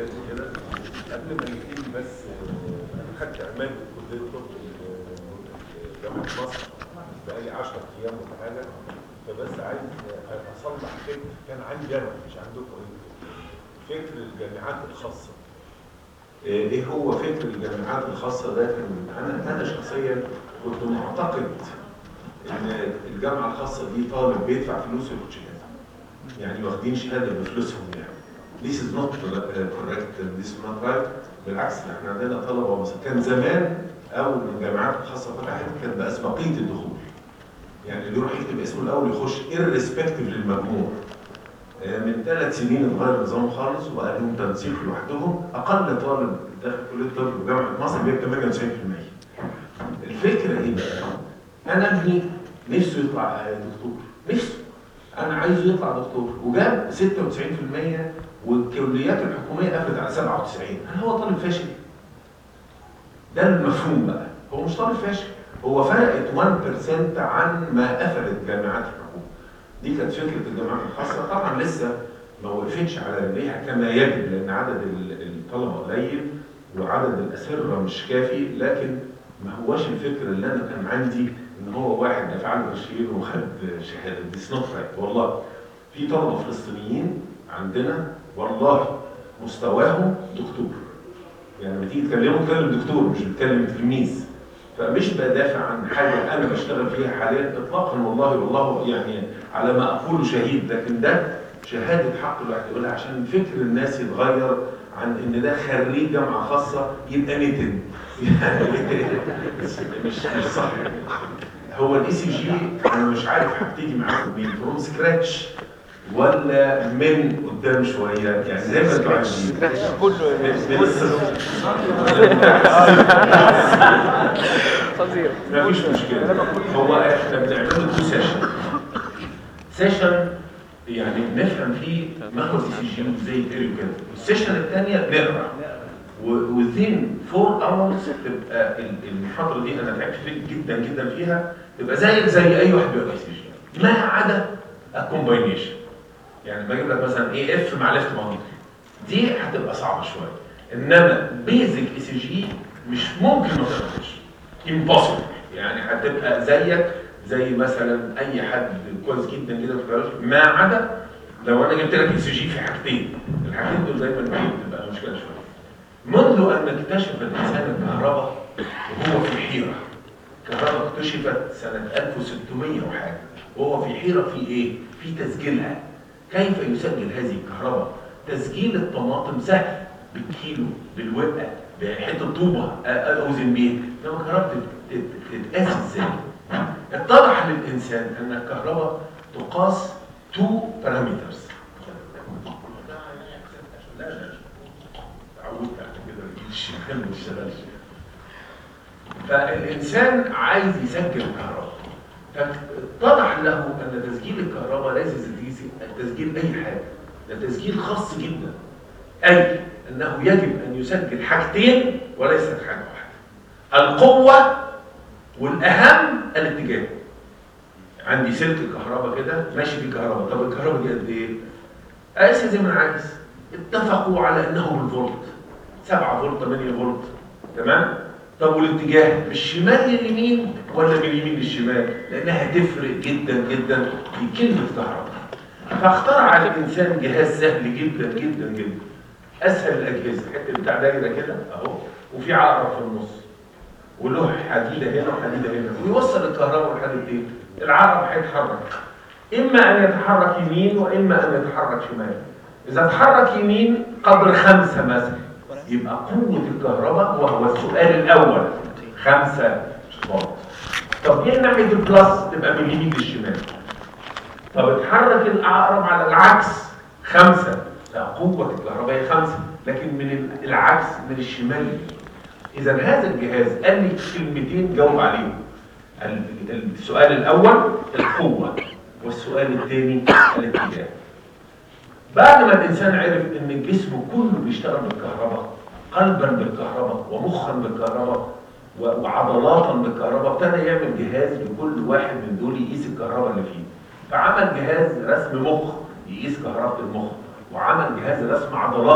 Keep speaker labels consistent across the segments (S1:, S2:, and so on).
S1: زي كده قبل ما يجي بس آه، انا خدت عماد كليه طب آه، جامعه مصر بقالي 10 ايام ولا حاجه فبس عايز آه، اصلح فكر كان عندي انا مش عندكم انتوا فكر الجامعات الخاصه آه، ايه هو فكر الجامعات الخاصه ده كان انا انا شخصيا كنت معتقد ان الجامعه الخاصه دي طالب بيدفع فلوس وياخد شهاده يعني واخدين شهاده بفلوسهم يعني This is not correct this is not right بالعكس احنا عندنا طلبه مثلا كان زمان اول ما الجامعات الخاصه فتحت كان باسبقيه الدخول يعني اللي يروح يكتب اسمه الاول يخش irrespective للمجموع آه، من ثلاث سنين اتغير النظام خالص وبقى لهم تنسيق لوحدهم اقل طالب داخل كليه الطب وجامعه مصر بيبقى 98% الفكره ايه بقى؟ انا ابني نفسه يطلع آه، دكتور نفسه انا عايزه يطلع دكتور وجاب 96% والكليات الحكوميه قفلت على 97 هل هو طالب فاشل؟ ده المفهوم بقى هو مش طالب فاشل هو فرقت 1% عن ما قفلت جامعات الحكومه دي كانت فكره الجامعات الخاصه طبعا لسه ما وقفتش على رجليها كما يجب لان عدد ال- الطلبه قليل وعدد الاسره مش كافي لكن ما هواش الفكر اللي انا كان عندي ان هو واحد دفع له قرشين وخد شهاده دي نوت رايت والله في طلبه فلسطينيين عندنا والله مستواهم دكتور يعني لما تيجي تكلمه تكلم دكتور مش بتكلم تلميذ فمش بدافع عن حاجه انا بشتغل فيها حاليا اطلاقا والله والله يعني على ما اقول شهيد لكن ده شهاده حق الواحد يقولها عشان فكر الناس يتغير عن ان ده خريج جامعه خاصه يبقى نتن يعني مش مش صح هو الاي سي جي انا مش عارف هبتدي معاكم مين فروم سكراتش ولا من قدام شويه يعني زي ما انتوا عايزين
S2: كله
S1: من من الصفر
S2: فظيع
S1: مفيش مشكله هو احنا بنعمله تو سيشن سيشن يعني نفهم فيه ماخد سي جي زي التريو كده السيشن الثانيه نقرا وذين فور اورز تبقى ال- المحاضره دي انا تعبت فيه جدا جدا فيها تبقى زيك زي اي واحد بيقرا سي جي ما عدا الكومباينيشن يعني بجيب لك مثلا ايه اف مع ليفت ماضي دي هتبقى صعبه شويه انما بيزك اي سي جي مش ممكن ما تقراش impossible يعني هتبقى زيك زي مثلا اي حد كويس جدا جدا في الكلام ما عدا لو انا جبت لك اي سي جي في حاجتين الحاجتين دول دايما بتبقى مشكله شويه منذ ان اكتشف الانسان الكهرباء وهو في حيره الكهرباء اكتشفت سنه 1600 وحاجه وهو في حيره في ايه؟ في تسجيلها كيف يسجل هذه الكهرباء؟ تسجيل الطماطم سهل بالكيلو بالوقه بحته طوبه أ- اوزن بيها انما الكهرباء تت- تت- تتقاس ازاي؟ اتضح للانسان ان الكهرباء تقاس تو بارامترز لا لا تعودت على كده الايد الشمال ما بتشتغلش فالانسان عايز يسجل الكهرباء فاتضح له ان تسجيل الكهرباء ليس تسجيل تسجيل اي حاجه ده تسجيل خاص جدا اي انه يجب ان يسجل حاجتين وليست حاجه واحده القوه والاهم الاتجاه عندي سلك الكهرباء كده ماشي في كهرباء طب الكهرباء دي قد ايه اقيسها زي ما انا عايز اتفقوا على انه بالفولت 7 فولت 8 فولت تمام طب والاتجاه من الشمال لليمين ولا من اليمين للشمال لانها هتفرق جدا جدا في كلمه كهرباء فاخترع الانسان جهاز سهل جدا جدا جدا اسهل الاجهزه حته بتاع دايره كده اهو وفي عقرب في النص وله حديده هنا وحديده هنا ويوصل الكهرباء والحديدتين العقرب هيتحرك اما ان يتحرك يمين واما ان يتحرك شمال اذا اتحرك يمين قدر خمسة مثلا يبقى قوة الكهرباء وهو السؤال الأول خمسة فولت طب ايه ناحية البلس تبقى من اليمين للشمال طب اتحرك العقرب على العكس خمسة لا قوة الكهرباء هي خمسة لكن من العكس من الشمال لليمين إذا هذا الجهاز قال لي كلمتين جاوب عليهم ال- السؤال الأول القوة والسؤال الثاني الاتجاه بعد ما الإنسان عرف إن الجسم كله بيشتغل بالكهرباء قلبا بالكهرباء ومخا بالكهرباء و- وعضلاتا بالكهرباء ابتدى يعمل جهاز لكل واحد من دول يقيس الكهرباء اللي فيه فعمل جهاز رسم مخ يقيس كهرباء المخ وعمل جهاز رسم عضلات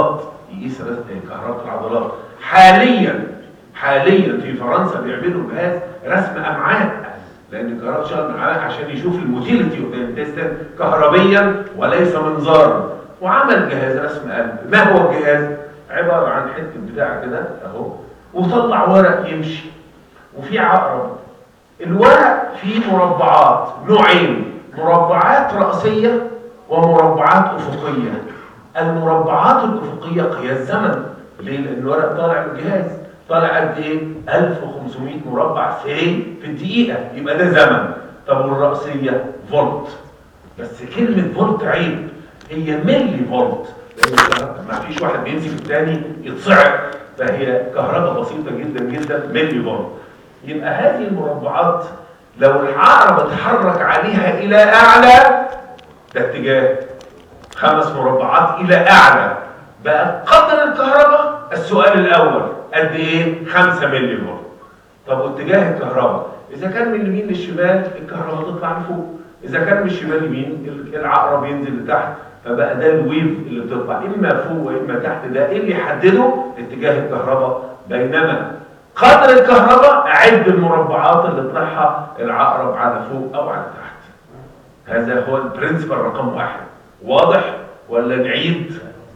S1: يقيس رسم كهرباء العضلات حاليا حاليا في فرنسا بيعملوا جهاز رسم امعاء لان كهرباء شغل الامعاء عشان يشوف الموتيليتي اوف الانتستين كهربيا وليس منظارا وعمل جهاز رسم قلب ما هو الجهاز عباره عن حته بتاع كده اهو وطلع ورق يمشي وفي عقرب الورق فيه مربعات نوعين مربعات رأسية ومربعات أفقية المربعات الأفقية قياس زمن ليه؟ لأن الورق طالع من الجهاز طالع قد إيه؟ 1500 مربع في في الدقيقة يبقى ده زمن طب والرأسية فولت بس كلمة فولت عيب هي ملي فولت لأن ما فيش واحد بيمسك الثاني يتصعق فهي كهرباء بسيطة جدا جدا ملي فولت يبقى هذه المربعات لو العقرب اتحرك عليها الى اعلى ده اتجاه خمس مربعات الى اعلى بقى قدر الكهرباء السؤال الاول قد ايه 5 ملي فولت طب واتجاه الكهرباء اذا كان من اليمين للشمال الكهرباء تطلع لفوق اذا كان من الشمال يمين العقرب ينزل لتحت فبقى ده الويف اللي بتطلع اما فوق واما تحت ده ايه اللي يحدده اتجاه الكهرباء بينما قدر الكهرباء عد المربعات اللي طلعها العقرب على فوق او على تحت هذا هو البرنسبل رقم واحد واضح ولا نعيد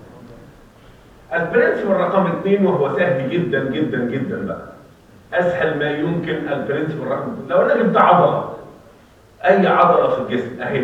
S1: البرنسبل رقم اثنين وهو سهل جدا جدا جدا بقى اسهل ما يمكن البرنسبل رقم لو انا جبت عضله اي عضله في الجسم اهي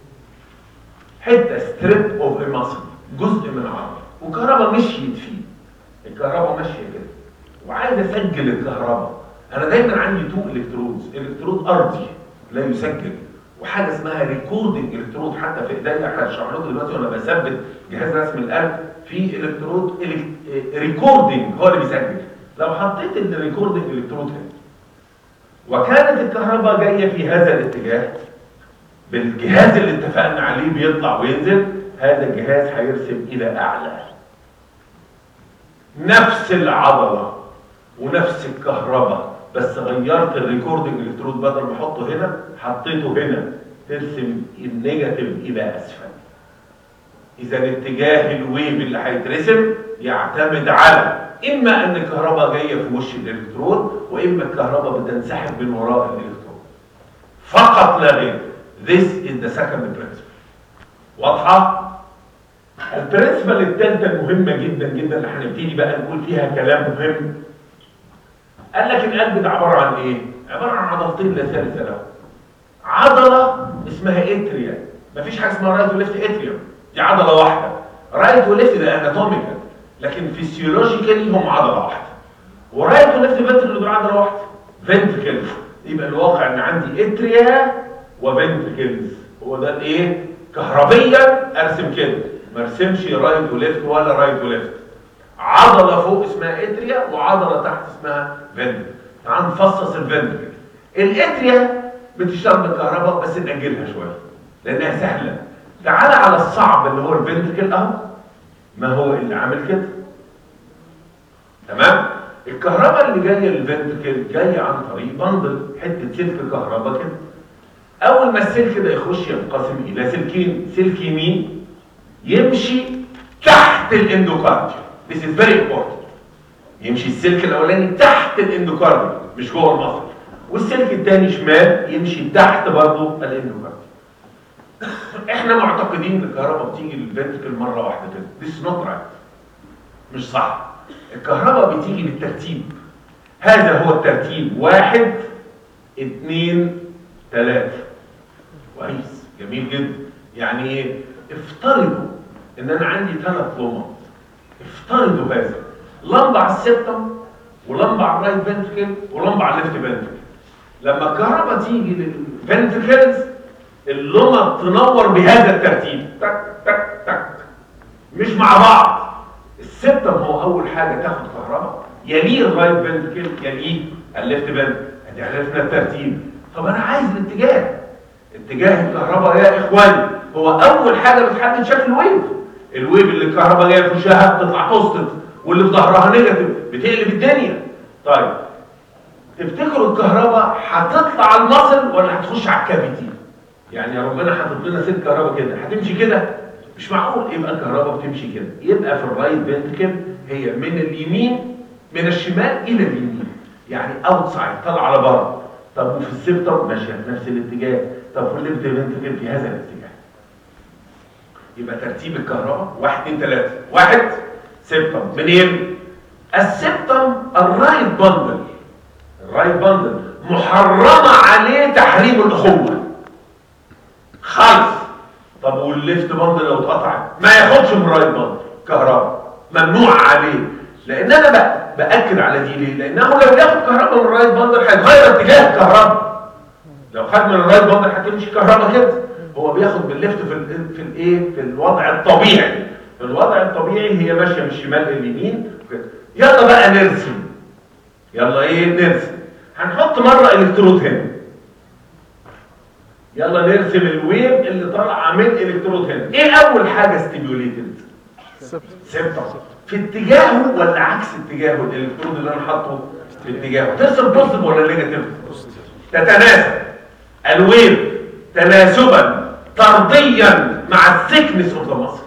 S1: حته ستريب اوف ماسل جزء من عضله وكهرباء مشيت فيه الكهرباء ماشيه كده وعايز اسجل الكهرباء انا دايما عندي تو الكترودز الكترود ارضي لا يسجل وحاجه اسمها ريكوردنج الكترود حتى في ايديا هشرح لكم دلوقتي وانا بثبت جهاز رسم القلب في الكترود ريكوردنج هو اللي بيسجل لو حطيت الريكوردنج الكترود هنا وكانت الكهرباء جايه في هذا الاتجاه بالجهاز اللي اتفقنا عليه بيطلع وينزل هذا الجهاز هيرسم الى اعلى نفس العضله ونفس الكهرباء بس غيرت الريكوردنج الكترود بدل ما احطه هنا حطيته هنا ترسم النيجاتيف الى اسفل اذا اتجاه الويف اللي هيترسم يعتمد على اما ان الكهرباء جايه في وش الالكترود واما الكهرباء بتنسحب من وراء الالكترود فقط لا غير This is the second principle واضحه البرنسبل الثالثه المهمه جدا جدا اللي هنبتدي بقى نقول فيها كلام مهم قال لك القلب ده عباره عن ايه؟ عباره عن عضلتين لا ثالث له. عضله اسمها اتريا مفيش حاجه اسمها رايت وليفت اتريوم دي عضله واحده رايت وليفت ده اناتوميكال لكن فيسيولوجيكالي هم عضله واحده ورايت وليفت فنتركل دول عضله واحده فنتركلز يبقى الواقع ان عندي اتريا وفنتركلز هو ده الايه؟ كهربيا ارسم كده ما ارسمش رايت وليفت ولا رايت وليفت عضلة فوق اسمها اتريا وعضلة تحت اسمها فنتركل تعال نفصص الفنتركل الاتريا بتشتغل بالكهرباء بس نأجلها شوية لأنها سهلة تعال على الصعب اللي هو الفنتركل اهو ما هو اللي عامل كده تمام الكهرباء اللي جايه للفنتركل جايه عن طريق بندل حته سلك كهرباء كده اول ما السلك ده يخش ينقسم الى سلكين سلك يمين يمشي تحت الاندوكارديوم This is very important. يمشي السلك الاولاني تحت الاندوكارديوم مش جوه المصل والسلك الثاني شمال يمشي تحت برضه الاندوكارديوم احنا معتقدين ان الكهرباء بتيجي للفنتركل مره واحده كده This is not right مش صح الكهرباء بتيجي بالترتيب هذا هو الترتيب واحد اثنين ثلاثة كويس جميل جدا يعني ايه افترضوا ان انا عندي ثلاث لمبات افترضوا هذا لمبه على السبتم ولمبه على الرايت فنتركل ولمبه على الليفت فنتركل لما الكهرباء تيجي للفنتركلز اللمب تنور بهذا الترتيب تك تك تك مش مع بعض السبتم هو اول حاجه تاخد كهرباء يليه الرايت فنتركل يليه الليفت فنتركل ادي عرفنا الترتيب طب انا عايز الاتجاه اتجاه الكهرباء يا اخواني هو اول حاجه بتحدد شكل الويف الويف اللي الكهرباء جايه في وشها بتطلع بوزيتيف واللي في ظهرها نيجاتيف بتقلب الدنيا طيب تفتكروا الكهرباء هتطلع على المصل ولا هتخش على الكافيتي يعني يا ربنا حاطط لنا سلك كهرباء كده هتمشي كده
S3: مش معقول يبقى الكهرباء بتمشي كده يبقى في الرايت فنتكل هي من اليمين من الشمال الى اليمين يعني اوتسايد طالعه على بره طب وفي السبتم ماشيه في نفس الاتجاه طب في الليفت فنتكل في هذا الاتجاه يبقى ترتيب الكهرباء واحد اتنين تلاته واحد سبتم منين؟ السبتم الرايت بندل الرايت بندل محرمه عليه تحريم الاخوه خالص طب والليفت بندل لو اتقطع ما ياخدش من الرايت بندل كهرباء ممنوع عليه لان انا بقى باكد على دي ليه لانه لو ياخد كهرباء من الرايت بندل هيتغير اتجاه الكهرباء لو خد من الرايت بندل هتمشي كهرباء كده هو بياخد بالليفت في ال في الايه في الوضع الطبيعي في الوضع الطبيعي هي ماشيه من الشمال لليمين وكده. يلا بقى نرسم يلا ايه نرسم هنحط مره الكترود هنا يلا نرسم الويف اللي طالعه من الكترود هنا ايه اول حاجه ستيميوليتد سبتم في اتجاهه ولا عكس اتجاهه الالكترود اللي انا حاطه في اتجاهه ترسم بوزيتيف ولا نيجاتيف تتناسب الويف تناسبا طرديا مع الثيكنس اوف ذا ماسل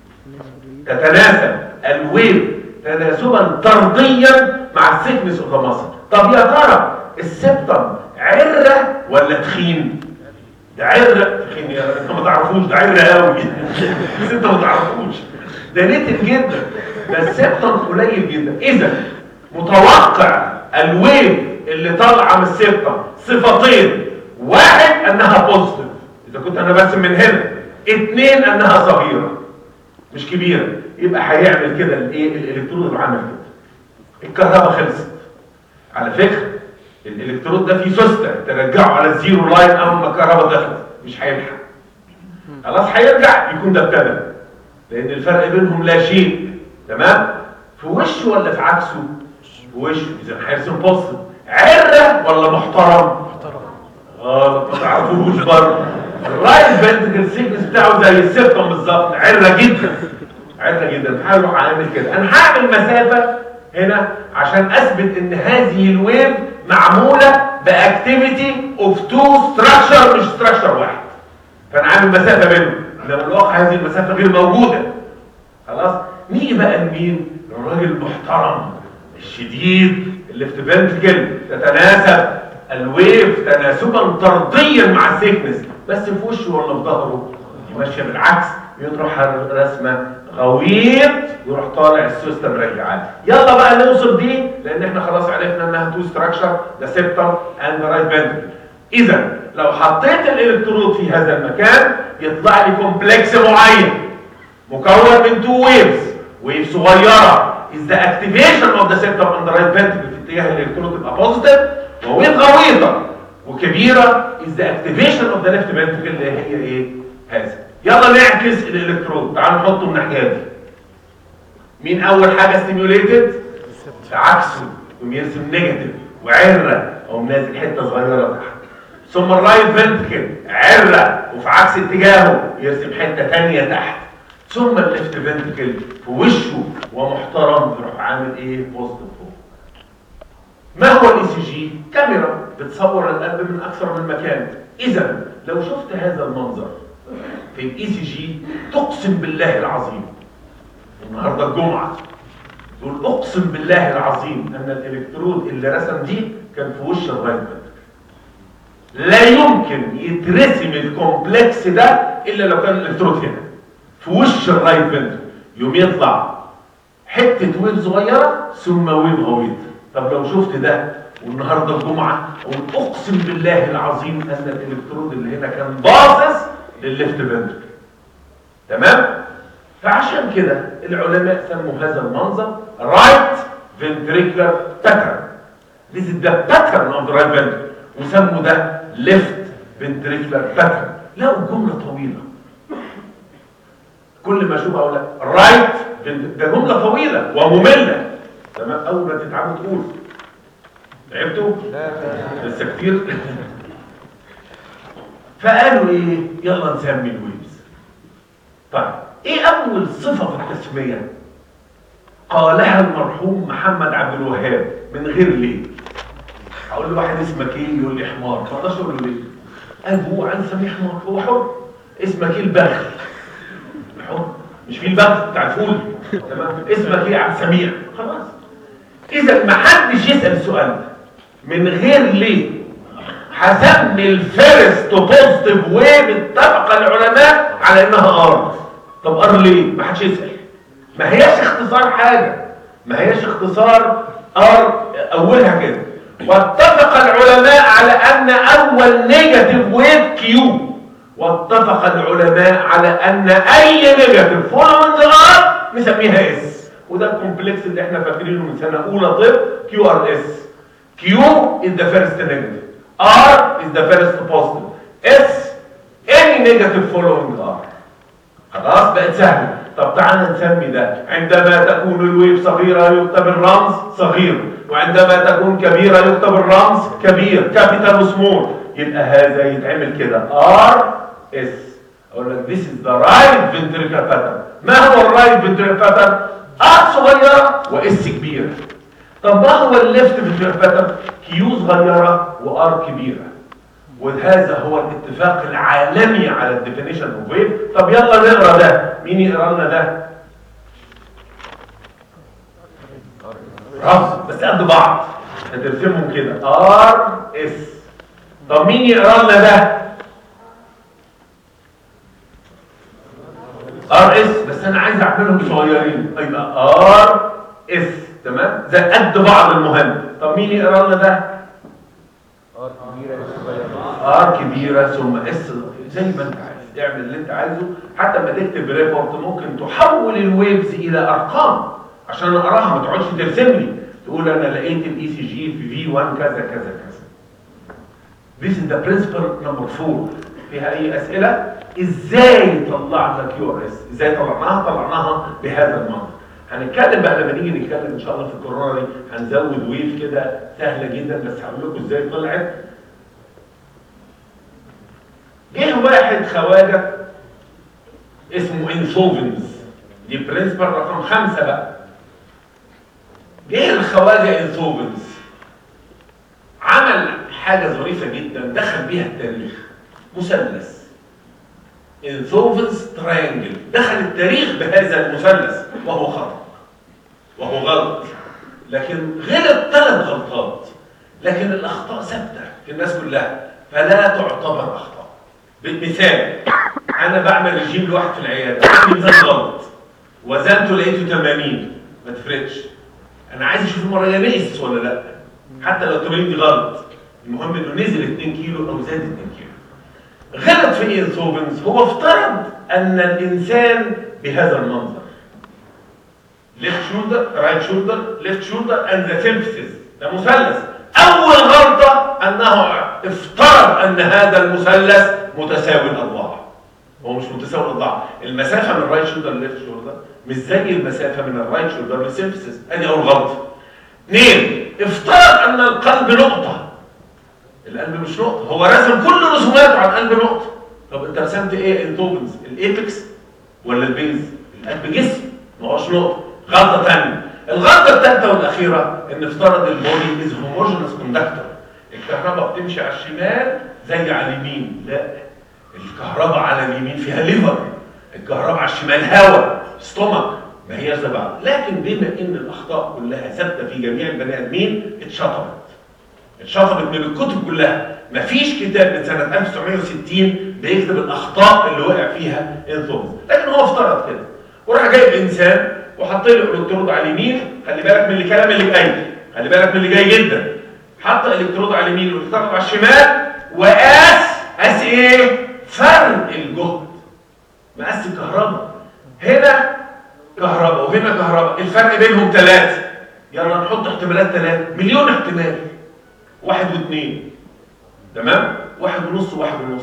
S3: تتناسب الويف تناسبا طرديا مع الثيكنس اوف ذا ماسل طب يا ترى السبتم عره ولا تخين ده عره تخين يا انت ما تعرفوش ده عره قوي بس انت ما تعرفوش ده نتن جدا ده السبتم قليل جدا اذا متوقع الويف اللي طالعه من السبتم صفتين واحد انها بوزيتيف اذا كنت انا برسم من هنا اثنين انها صغيره مش كبيره يبقى هيعمل كده الايه الالكترود اللي عمل كده الكهرباء خلصت على فكره الالكترود ده فيه سوسته ترجعه على الزيرو لاين اول ما الكهرباء دخلت مش هيلحق خلاص هيرجع يكون ده ابتدى لان الفرق بينهم لا شيء تمام في وشه ولا في عكسه في وشه اذا هيرسم بوزيتيف عره ولا محترم اه ما تعرفوش برضه الرايت فنتكل سيكنس بتاعه زي السيبتم بالظبط عره جدا عره جدا هروح اعمل كده انا هعمل مسافه هنا عشان اثبت ان هذه الويف معموله باكتيفيتي اوف تو ستراكشر مش ستراكشر واحد فانا عامل مسافه بينهم انما الواقع هذه المسافه غير موجوده خلاص نيجي بقى لمين للراجل المحترم الشديد اللي في فنتكل تتناسب الويف تناسبا طرديا مع السيكنس بس في وشه ولا في ظهره ماشيه بالعكس يروح رسمه غويط يروح طالع السوسته مرجعاه يلا بقى نوصل دي لان احنا خلاص عرفنا انها تو ستراكشر ذا سيبتم اند رايت فنتريكل اذا لو حطيت الالكترود في هذا المكان يطلع لي كومبلكس معين مكون من تو ويفز ويف صغيره is the activation of the septum and the right ventricle في اتجاه الالكترود تبقى بوزيتيف وويف غويطه وكبيره is the activation of the left ventricle اللي هي ايه هذا يلا نعكس الالكترود تعالوا نحطه الناحيه دي مين اول حاجه ستيميوليتد عكسه يقوم يرسم نيجاتيف وعره او نازل حته صغيره تحت ثم الرايت فنتكل عره وفي عكس اتجاهه يرسم حته ثانيه تحت ثم الليفت فنتكل في وشه ومحترم يروح عامل ايه بوزيتيف فوق ما هو الاي سي جي كاميرا بتصور القلب من اكثر من مكان اذا لو شفت هذا المنظر في الاي سي جي تقسم بالله العظيم النهارده الجمعه تقول اقسم بالله العظيم ان الالكترود اللي رسم دي كان في وش الرايت لا يمكن يترسم الكومبلكس ده الا لو كان الالكترود هنا في وش الرايت فنتر يوم يطلع حته ويف صغيره ثم ويف غويط طب لو شفت ده والنهارده الجمعه اقول اقسم بالله العظيم ان الالكترود اللي هنا كان باصص للليفت فنتر تمام فعشان كده العلماء سموا هذا المنظر رايت ventricular pattern This is the pattern of the right ventricle وسموا ده left ventricular pattern لقوا الجملة طويلة كل ما اشوف اقول لك رايت ده جملة طويلة ومملة تمام اول ما تتعبوا تقول تعبتوا؟ لسه كتير فقالوا ايه يلا نسمي الويبز طيب ايه اول صفة في التسمية قالها المرحوم محمد عبد الوهاب من غير ليه اقول له واحد اسمك ايه يقول لي حمار ما اقدرش اقول له ليه قال هو عايز يسميه حمار هو حر اسمك ايه البغل حر مش في البنك بتاع الفول تمام اسمك ايه يا عبد السميع خلاص اذا ما حدش يسال السؤال ده من غير ليه هسمي الفيرست بوزيتيف ويف اتفق العلماء على انها ار طب ار ليه ما حدش يسال ما هياش اختصار حاجه ما هياش اختصار ار اولها كده واتفق العلماء على ان اول نيجاتيف ويف كيو واتفق العلماء على ان اي نيجاتيف فولوينج ار نسميها اس وده الكومبلكس اللي احنا فاكرينه من سنه اولى طب كيو ار اس Q is the first negative. R is the first positive. S any negative following R. خلاص بقت سهلة. طب تعالى نسمي ده عندما تكون الويف صغيرة يكتب الرمز صغير وعندما تكون كبيرة يكتب الرمز كبير كابيتال وسمول يبقى هذا يتعمل كده R S اقول لك this is the right ventricular pattern ما هو الرايت ventricular pattern R صغيرة وS كبيرة طب ما هو الليفت ventricular pattern كيو صغيرة وار كبيرة وهذا هو الاتفاق العالمي على الديفينيشن اوف ويف طب يلا نقرا ده مين يقرا لنا ده رمز بس قد بعض هترسمهم كده ار اس طب مين يقرا لنا ده ار اس بس انا عايز اعملهم صغيرين يبقى ار اس تمام زي قد بعض المهم طب مين يقرا لنا ده
S2: ار كبيره صغيره
S3: ار كبيره ثم اس زي ما انت عايز اعمل اللي انت عايزه حتى ما تكتب ريبورت ممكن تحول الويفز الى ارقام عشان اقراها ما تقعدش ترسم لي تقول انا لقيت الاي سي جي في في 1 كذا كذا كذا This is the principle number 4 فيها اي اسئله ازاي طلعنا كيو ار اس ازاي طلعناها طلعناها بهذا المنطق هنتكلم بقى لما نيجي نتكلم ان شاء الله في الكورونا دي هنزود ويف كده سهله جدا بس هقول لكم ازاي طلعت جه واحد خواجه اسمه انسوفنز دي برنسبل رقم خمسة بقى جه الخواجه انسوفنز عمل حاجة ظريفة جدا دخل بيها التاريخ مثلث انسوفنز تريانجل دخل التاريخ بهذا المثلث وهو خطأ وهو غلط لكن غلط ثلاث غلطات لكن الاخطاء ثابته في الناس كلها فلا تعتبر اخطاء بالمثال انا بعمل رجيم لواحد في العياده عندي ميزان غلط وزنته لقيته 80 ما تفرقش انا عايز اشوف المره الجايه نقص ولا لا حتى لو 80 دي غلط المهم انه نزل 2 كيلو او زاد 2 كيلو غلط في ايه سوبنز هو افترض ان الانسان بهذا المنظر ليفت شولدر رايت شولدر ليفت شولدر اند ذا سيمفيسز ده مثلث اول غلطه انه افترض ان هذا المثلث متساوي الاضلاع هو مش متساوي الاضلاع المسافه من الرايت شولدر لليفت شولدر مش زي المسافه من الرايت شولدر للسيمفيسز ادي اول غلطه اثنين افترض ان القلب نقطه القلب مش نقطه هو رسم كل رسوماته على القلب نقطه طب انت رسمت ايه انتوبنز الايبكس ولا البيز القلب جسم ما هوش نقطه غلطه ثانيه الغلطه الثالثه والاخيره ان افترض البودي از هوموجينس كوندكتور الكهرباء بتمشي على الشمال زي على اليمين لا الكهرباء على اليمين فيها ليفر الكهرباء على الشمال هواء ستومك ما هي زي بعض لكن بما ان الاخطاء كلها ثابته في جميع البني ادمين اتشطبت اتشطبت من الكتب كلها مفيش كتاب من سنه 1960 بيكتب الاخطاء اللي وقع فيها انثومز لكن هو افترض كده وراح جايب انسان وحط له الكترود على اليمين خلي بالك من الكلام اللي جاي خلي بالك من اللي جاي جدا حط الكترود على اليمين والكترود على الشمال وقاس قاس ايه فرق الجهد مقاس الكهرباء هنا كهرباء وهنا كهرباء الفرق بينهم ثلاثة يلا نحط احتمالات ثلاثة مليون احتمال واحد واثنين تمام واحد ونص وواحد ونص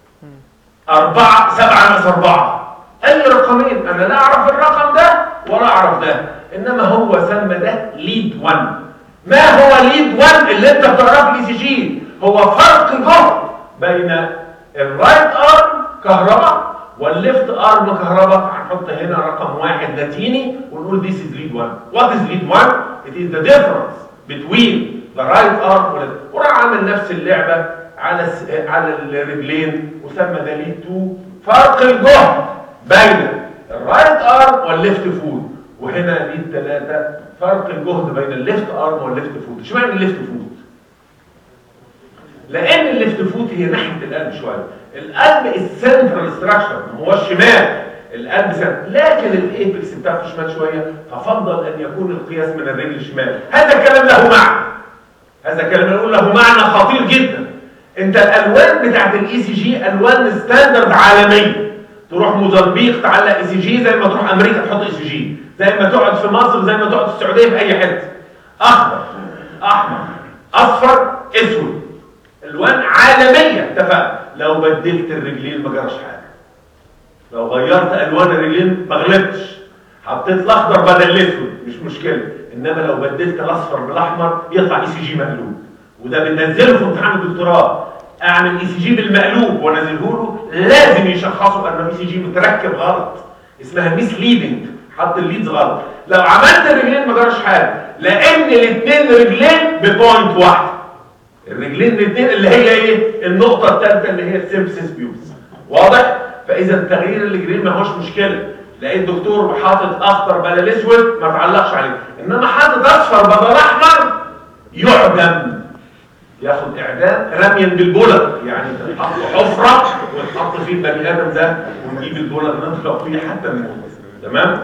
S3: أربعة سبعة ناقص أربعة أي رقمين أنا لا أعرف الرقم ده ولا أعرف ده إنما هو سمى ده ليد 1 ما هو ليد 1 اللي أنت بتعرفه في الاي سي جي هو فرق جهد بين الرايت ارم كهرباء والليفت ارم كهرباء هنحط هنا رقم واحد لاتيني ونقول this is lead 1 what is lead 1 it is the difference between the right arm والليفت وراح عامل نفس اللعبه على الس- على الرجلين وسمى ده lead 2 فرق الجهد بين الرايت ارم والليفت فوت وهنا ليد ثلاثه فرق الجهد بين الليفت ارم والليفت فوت اشمعنى الليفت فوت لان الليفت فوت هي ناحيه القلب شويه القلب السنترال ستراكشر ما هو الشمال القلب سنترال لكن الايبكس بتاعته شمال شويه ففضل ان يكون القياس من الرجل الشمال هذا الكلام له معنى هذا الكلام نقول له معنى خطير جدا انت الالوان بتاعت الاي سي جي الوان ستاندرد عالميه تروح موزمبيق تعلق اي سي جي زي ما تروح امريكا تحط اي سي جي زي ما تقعد في مصر زي ما تقعد في السعوديه في اي حته اخضر احمر اصفر اسود الوان عالميه اتفقنا لو بدلت الرجلين ما جراش حاجه لو غيرت الوان الرجلين ما غلطتش حطيت الاخضر بدل الاسود مش مشكله انما لو بدلت الاصفر بالاحمر يطلع اي سي جي مقلوب وده بننزله في امتحان الدكتوراه اعمل اي سي جي بالمقلوب وانزله له لازم يشخصوا ان اي سي جي متركب غلط اسمها ميس ليدنج حط الليدز غلط لو عملت الرجلين ما جراش حاجه لان الاثنين رجلين ببوينت واحده الرجلين الاثنين اللي هي ايه النقطه الثالثه اللي هي السيمسيس بيوز واضح فاذا تغيير الرجلين ما هوش مشكله لقيت دكتور حاطط اخضر بدل الاسود ما تعلقش عليه انما حاطط اصفر بدل احمر يعدم ياخد اعدام رميا بالبولر يعني تحط حفره وتحط فيه البني ادم ده ونجيب البولر نطلق فيه حتى الموت تمام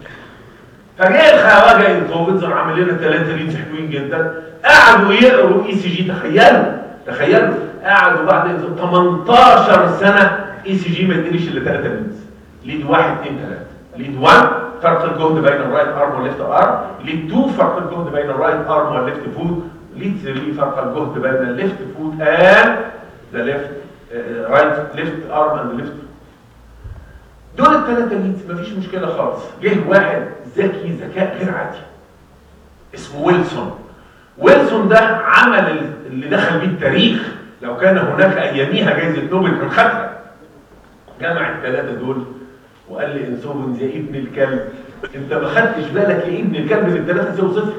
S3: فجاء الخواجه انتوفيتزر عامل لنا ثلاثه ليدز حلوين جدا قعدوا يقروا اي سي جي تخيلوا تخيلوا قعدوا بعد 18 سنه اي سي جي ما يدينيش الا ثلاثه ليدز ليد واحد اثنين ثلاثه ليد 1 فرق الجهد بين الرايت ارم والليفت ارم ليد 2 فرق الجهد بين الرايت ارم والليفت فوت ليد 3 فرق الجهد بين الليفت فوت and the left uh, right left arm and left دول الثلاثه ليدز مفيش مشكله خالص جه واحد ذكي ذكاء غير عادي اسمه ويلسون ويلسون ده عمل اللي دخل بيه التاريخ لو كان هناك اياميها جائزه نوبل كان خدها جمع الثلاثه دول وقال لي انسوفنز يا ابن الكلب انت ما خدتش بالك يا ابن الكلب من الثلاثه زي صفر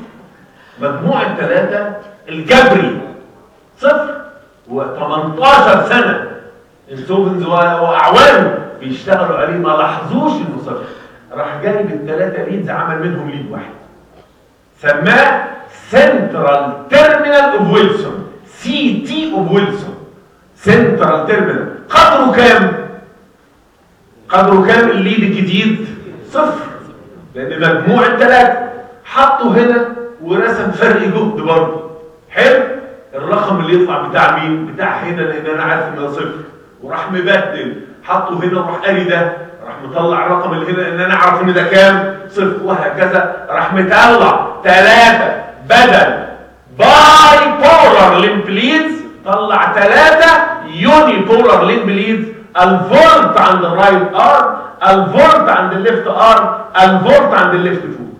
S3: مجموع الثلاثه الجبري صفر و18 سنه انسوفنز واعوانه بيشتغلوا عليه ما لاحظوش انه صفر راح جايب الثلاثه ليدز عمل منهم ليد واحد سماه سنترال تيرمينال اوف ويلسون سي تي اوف ويلسون سنترال تيرمينال قدره كام قدره كام الليد الجديد صفر لان مجموع الثلاثه حطوا هنا ورسم فرق جهد برضه حلو الرقم اللي يطلع بتاع مين بتاع هنا لان انا عارف انه صفر وراح مبدل حطه هنا وراح قاري ده راح مطلع الرقم اللي هنا ان انا اعرف ان ده كام صفر وهكذا راح مطلع ثلاثة بدل باي بولار ليمب ليدز طلع ثلاثة يوني بولار ليمب ليدز الفولت عند الرايت ارم الفولت عند الليفت ارم الفولت عند الليفت فوت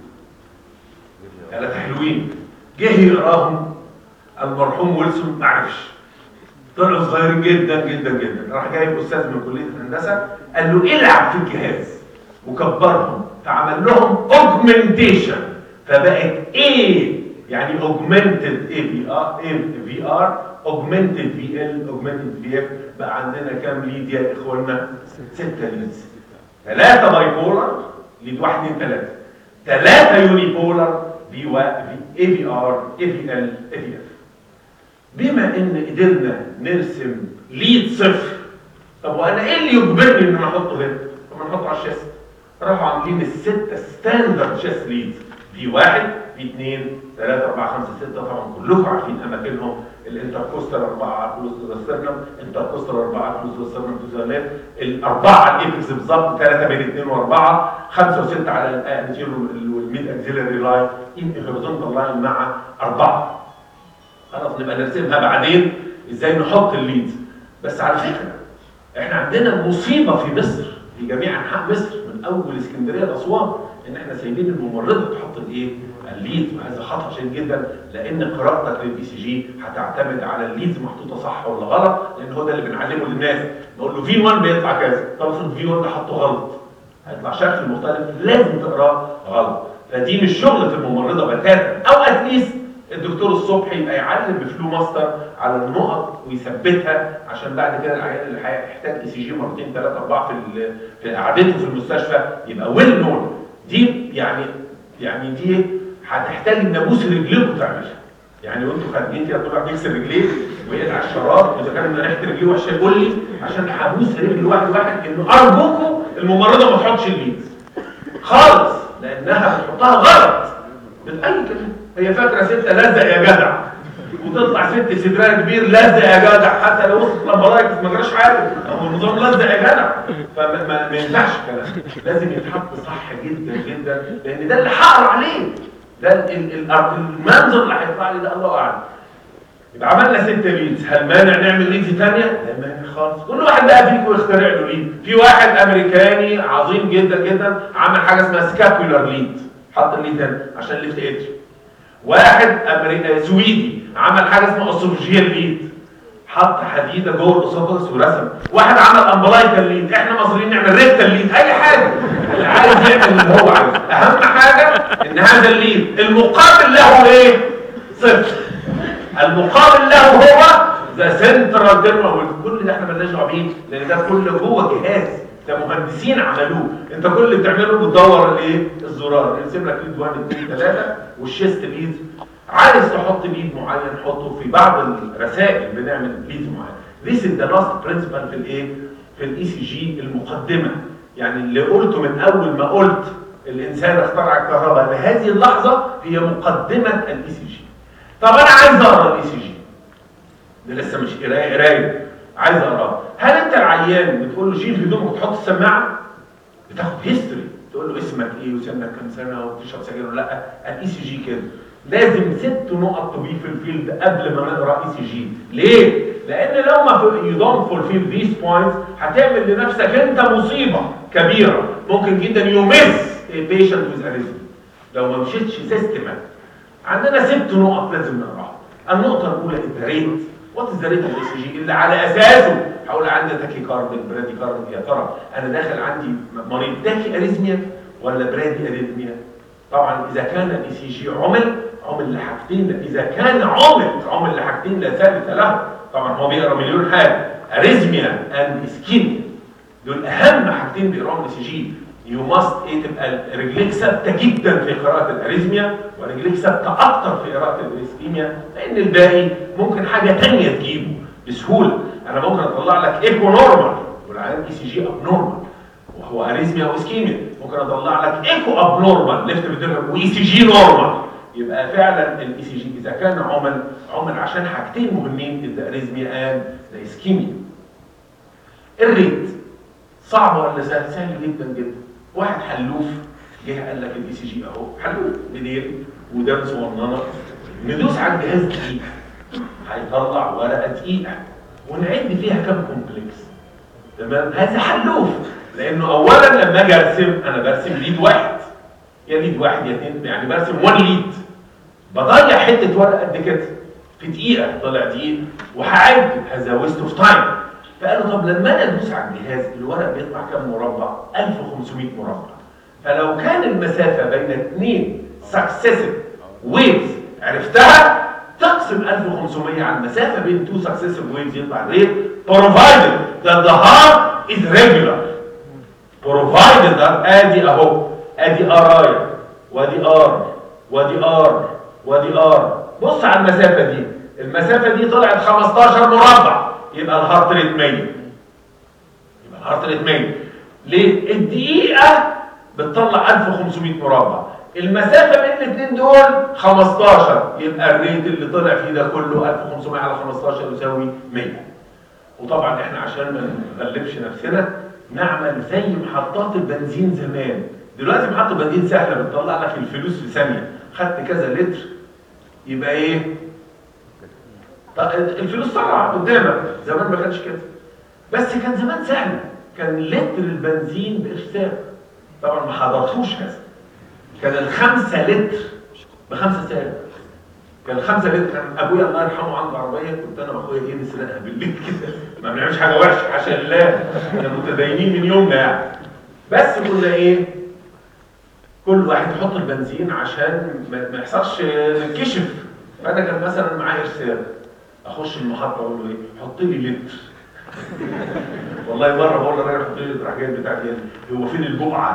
S3: ثلاثة حلوين جه يقراهم المرحوم ويلسون ما عرفش طلعوا صغيرين جدا جدا جدا راح جايب استاذ من كليه الهندسه قال له العب في الجهاز وكبرهم فعمل لهم اوجمنتيشن فبقت ايه يعني اوجمنتد اي في ار اي في ار اوجمنتد في ال اوجمنتد في اف بقى عندنا كام ليد يا اخوانا سته ليدز ثلاثه باي بولر ليد واحد اثنين ثلاثه ثلاثه يوني بولر في اي في ار اي في ال اي في اف بما ان قدرنا نرسم ليد صفر طب وانا ايه اللي يجبرني ان انا احطه هنا؟ طب ما نحطه على الشاست راحوا عاملين الستة ستاندرد شاست ليدز في واحد في اثنين ثلاثة أربعة خمسة ستة طبعا كلكم عارفين أماكنهم الانتركوستال أربعة كلوز تو سترنم انتركوستال أربعة كلوز تو سترنم تو ذا الأربعة على الإبكس بالظبط ثلاثة بين اثنين وأربعة خمسة وستة على الأنتيرو والميد أكزيلري لاين إن هوريزونتال لاين مع أربعة خلاص نبقى نرسمها بعدين ازاي نحط الليدز بس على فكره احنا عندنا مصيبه في مصر في جميع انحاء مصر من اول اسكندريه لاسوان ان احنا سايبين الممرضه تحط الايه الليدز وهذا خطا شديد جدا لان قراءتك للبي سي جي هتعتمد على الليدز محطوطه صح ولا غلط لان هو ده اللي بنعلمه للناس نقول له في 1 بيطلع كذا طب افرض في 1 ده حطه غلط هيطلع شكل مختلف لازم تقراه غلط فدي مش شغله الممرضه بتاتا او اتليست الدكتور الصبح يبقى يعلم بفلو ماستر على النقط ويثبتها عشان بعد كده العيان اللي هيحتاج اي سي جي مرتين ثلاثه اربعه في ال- في قعدته في المستشفى يبقى ويل نون دي يعني يعني دي هتحتاج ان ابوس رجليكم تعملها يعني وانتوا خارجين كده كل واحد يغسل رجليه ويقلع الشراب واذا كان من ريحه رجليه وحشه يقول لي عشان هبوس رجل واحد واحد انه ارجوكم الممرضه ما تحطش الليد خالص لانها بتحطها غلط باي كلمه هي فاكره ستة لزق يا جدع وتطلع ست صدرها كبير لزق يا جدع حتى لو وصلت لمرايك ما جراش حاجه هو النظام لزق يا جدع فما ما, ما ينفعش الكلام لازم يتحط صح جدا جدا لان ده اللي هقرا عليه ده ال- ال- ال- المنظر اللي هيطلع لي ده الله اعلم يبقى عملنا ست ليدز هل مانع نعمل ليدز ثانيه؟ لا مانع خالص كل واحد بقى فيكم يخترع له ليد في واحد امريكاني عظيم جدا جدا عمل حاجه اسمها سكابولار ليد حط الليد هنا عشان ليفت اتري واحد أمريكا سويدي عمل حاجه اسمها اسوفجيال ليد حط حديده جوه الاسوفجس ورسم واحد عمل امبلايكال ليد احنا مصريين نعمل ريكتال ليد اي حاجه اللي عايز يعمل اللي هو عايزه اهم حاجه ان هذا الليد المقابل له ايه صفر المقابل له هو ذا سنترال تيرمال كل ده احنا مالناش دعوه بيه لان ده كله جوه جهاز ده مهندسين عملوه انت كل اللي بتعمله بتدور الايه الزرار يرسم لك ليد 1 2 3 والشيست ليد عايز تحط ليد معين حطه في بعض الرسائل بنعمل ليد معين This is the last principle في الايه في الاي سي جي المقدمه يعني اللي قلته من اول ما قلت الانسان اخترع الكهرباء لهذه اللحظه هي مقدمه الاي سي جي طب انا عايز اقرا الاي سي جي ده لسه مش قرايه قرايه عايز اقراه هل انت العيان بتقول له شيل هدومك وتحط السماعه بتاخد هيستوري تقول له اسمك ايه وسنك كام سنه وبتشرب سجاير ولا لا الاي سي جي كده لازم ست نقط تضيف في الفيلد قبل ما نقرا اي سي جي ليه لان لو ما يو دونت فولفيل ذيس بوينتس هتعمل لنفسك انت مصيبه كبيره ممكن جدا يو ميس بيشنت ويز اريزم لو ما مشيتش سيستمات عندنا ست نقط لازم نقراها النقطه الاولى الريت وات از ذا ريت اوف سي جي اللي على اساسه هقول عندي تاكي كارديك برادي كارديك يا ترى انا داخل عندي مريض تاكي اريزميا ولا برادي اريزميا طبعا اذا كان الاي سي جي عمل عمل لحاجتين اذا كان عمل عمل لحاجتين لا ثابت له طبعا هو بيقرا مليون حاجه اريزميا اند اسكيميا دول اهم حاجتين بيقراهم الاي سي جي يو ماست ايه تبقى رجليك ثابته جدا في قراءه الاريزميا ورجليك ثابته اكتر في قراءه الاسكيميا لان الباقي ممكن حاجه ثانيه تجيبه بسهوله انا ممكن اطلع لك ايكو نورمال والعيان اي سي جي اب نورمال وهو اريزميا واسكيميا ممكن اطلع لك ايكو اب نورمال ليفت فيتريكال واي سي جي نورمال يبقى فعلا الاي سي جي اذا كان عمل عمل عشان حاجتين مهمين الاريزميا اند الاسكيميا الريت صعب ولا سهل سهل جدا جدا واحد حلوف جه قال لك الاي سي جي اهو حلوف بديل ودان صغننه ندوس على الجهاز دقيقه هيطلع ورقه دقيقه ونعد فيها كام كومبلكس تمام هذا حلوف لانه اولا لما اجي ارسم انا برسم ليد واحد يا ليد واحد يا اثنين يعني برسم 1 ليد بضيع حته ورقه قد كده في دقيقه طلع دقيقه وهعد هذا ويست اوف تايم فقالوا طب لما انا ادوس على الجهاز الورق بيطلع كام مربع 1500 مربع فلو كان المسافه بين اثنين سكسيسيف ويفز عرفتها تقسم 1500 على المسافه بين تو سكسيسيف ويفز يطلع الريت provided that the heart is regular provided that ادي اهو ادي ارايا وادي ار وادي ار وادي ار بص على المسافه دي المسافه دي طلعت 15 مربع يبقى الهارت ريت 100 يبقى الهارت ريت 100 ليه الدقيقه بتطلع 1500 مربع المسافه بين الاثنين دول 15 يبقى الريت اللي طلع فيه ده كله 1500 على 15 يساوي 100 وطبعا احنا عشان ما نغلبش نفسنا نعمل زي محطات البنزين زمان دلوقتي محطه بنزين سهله بتطلع لك الفلوس في ثانيه خدت كذا لتر يبقى ايه طب الفلوس طالعه قدامك زمان ما كانش كده بس كان زمان سهل كان لتر البنزين بإرسال طبعا ما حضرتوش هذا كان الخمسة لتر بخمسة سعر كان الخمسة لتر كان ابويا الله يرحمه عنده عربية كنت انا واخويا ايه نسرقها بالليل كده ما بنعملش حاجة وحشة عشان الله احنا متدينين من يومنا يعني بس كنا ايه كل واحد يحط البنزين عشان ما ما يحصلش نكشف فانا كان مثلا معايا رساله اخش المحطه اقول له ايه حط لي لتر والله مره بقول للراجل حط لي لتر راح جاي بتاعتي هو فين البقعه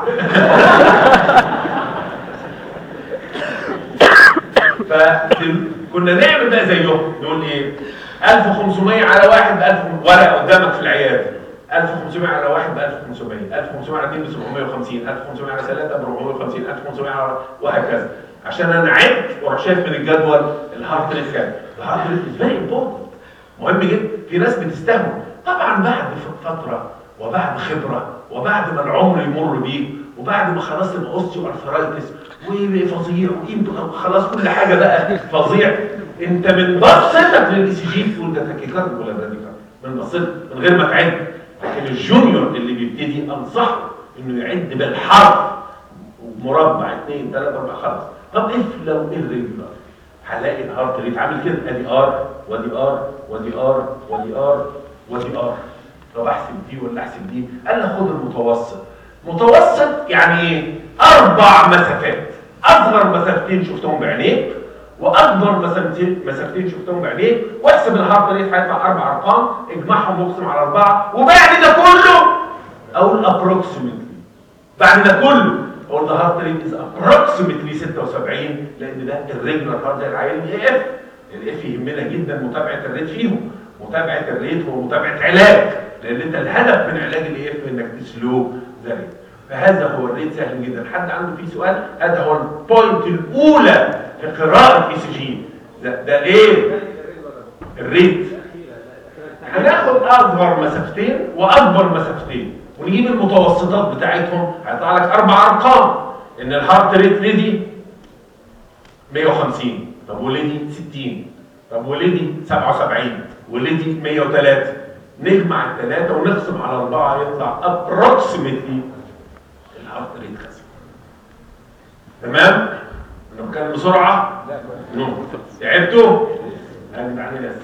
S3: فكنا نعمل بقى زيهم نقول ايه 1500 على واحد ب 1000 ورقه قدامك في العياده 1500 على واحد ب 1500 1500 على 2 ب 750 1500 على 3 ب 450 1500 على وهكذا عشان انا عدت واروح شايف من الجدول الهارت ريت كام الهارت ريت از فيري امبورتنت مهم جدا في ناس بتستهون طبعا بعد فتره وبعد خبره وبعد ما العمر يمر بيك وبعد ما خلاص الاوستيو ارثرايتس وفظيع وقيمته خلاص كل حاجه بقى فظيع انت من بصتك للاي سي جي تقول ده تاكيكارد ولا براديكارد من بصتك من غير ما تعد لكن الجونيور اللي بيبتدي انصحه انه يعد بالحرف مربع اثنين ثلاثه اربعه خلاص طب اف لو الريجولار هلاقي الهارت ريت عامل كده ادي ار وادي ار وادي ار وادي ار وادي ار طب احسب دي ولا احسب دي قال لي خد المتوسط متوسط يعني ايه اربع مسافات اصغر مسافتين شفتهم بعينيك واكبر مسافتين مسافتين شفتهم بعينيك واحسب الهارت ريت هيطلع اربع ارقام اجمعهم واقسم على اربعه وبعد ده كله اقول ابروكسيمتلي بعد ده كله اقول ده هارت ريت از ابروكسيمتلي 76 لان ده الريجولار هارت زي العيان الاف الاف يهمنا جدا متابعه الريت فيهم متابعه الريت ومتابعه علاج لان انت الهدف من علاج الاف انك تسلو ذا ريت فهذا هو الريت سهل جدا حد عنده فيه سؤال هذا هو البوينت الاولى في قراءه اي سي جي ده, ده ايه الريت هناخد اصغر مسافتين واكبر مسافتين ونجيب المتوسطات بتاعتهم هيطلع لك اربع ارقام ان الهارت ريت ليدي 150 طب وليدي 60 طب وليدي 77 وليدي 103 نجمع الثلاثه ونقسم على اربعه يطلع ابروكسيمتلي الهارت ريت خسر تمام؟ انا بتكلم بسرعه؟
S2: لا
S3: نو تعبتوا؟ انا معني ناس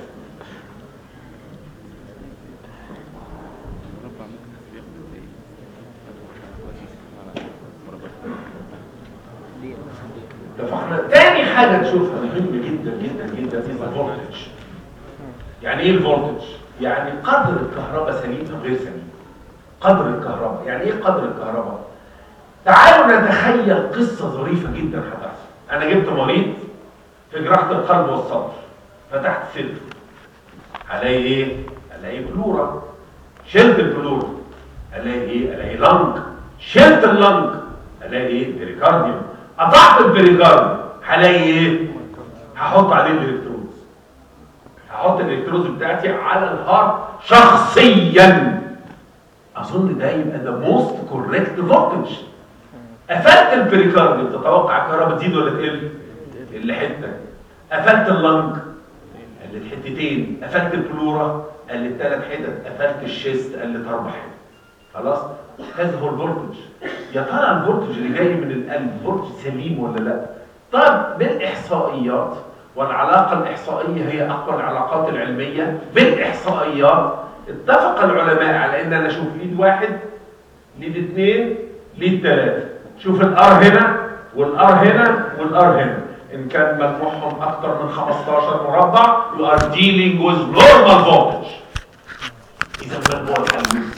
S3: اتفقنا تاني حاجه تشوفها مهمه جدا جدا جدا الفولتج يعني ايه الفولتج يعني قدر الكهرباء سليم او غير سليم قدر الكهرباء يعني ايه قدر الكهرباء تعالوا نتخيل قصه ظريفه جدا هتحصل انا جبت مريض في جراحه القلب والصدر فتحت صدره الاقي ايه الاقي بلوره شلت البلوره الاقي ايه الاقي لنج شلت اللنج الاقي ايه بريكارديوم قطعت البريكارديوم هلاقي ايه هحط عليه الالكترودز هحط الالكترودز بتاعتي على الهارت شخصيا اظن ده يبقى ده موست كوريكت فولتج قفلت البريكارديوم تتوقع الكهرباء تزيد ولا تقل؟ اللي حته قفلت اللنج قلت حتتين قفلت البلورا قلت ثلاث حتت قفلت الشيست قلت اربع حتت خلاص هذا هو الفولتج يا ترى الفولتج اللي جاي من القلب فولتج سليم ولا لا طب بالاحصائيات والعلاقه الاحصائيه هي اقوى العلاقات العلميه بالاحصائيات اتفق العلماء على ان انا اشوف ليد واحد ليد اثنين ليد ثلاثه شوف الار هنا والار هنا والار هنا ان كان مجموعهم اكثر من 15 مربع you are dealing with normal voltage اذا من هو الحلوف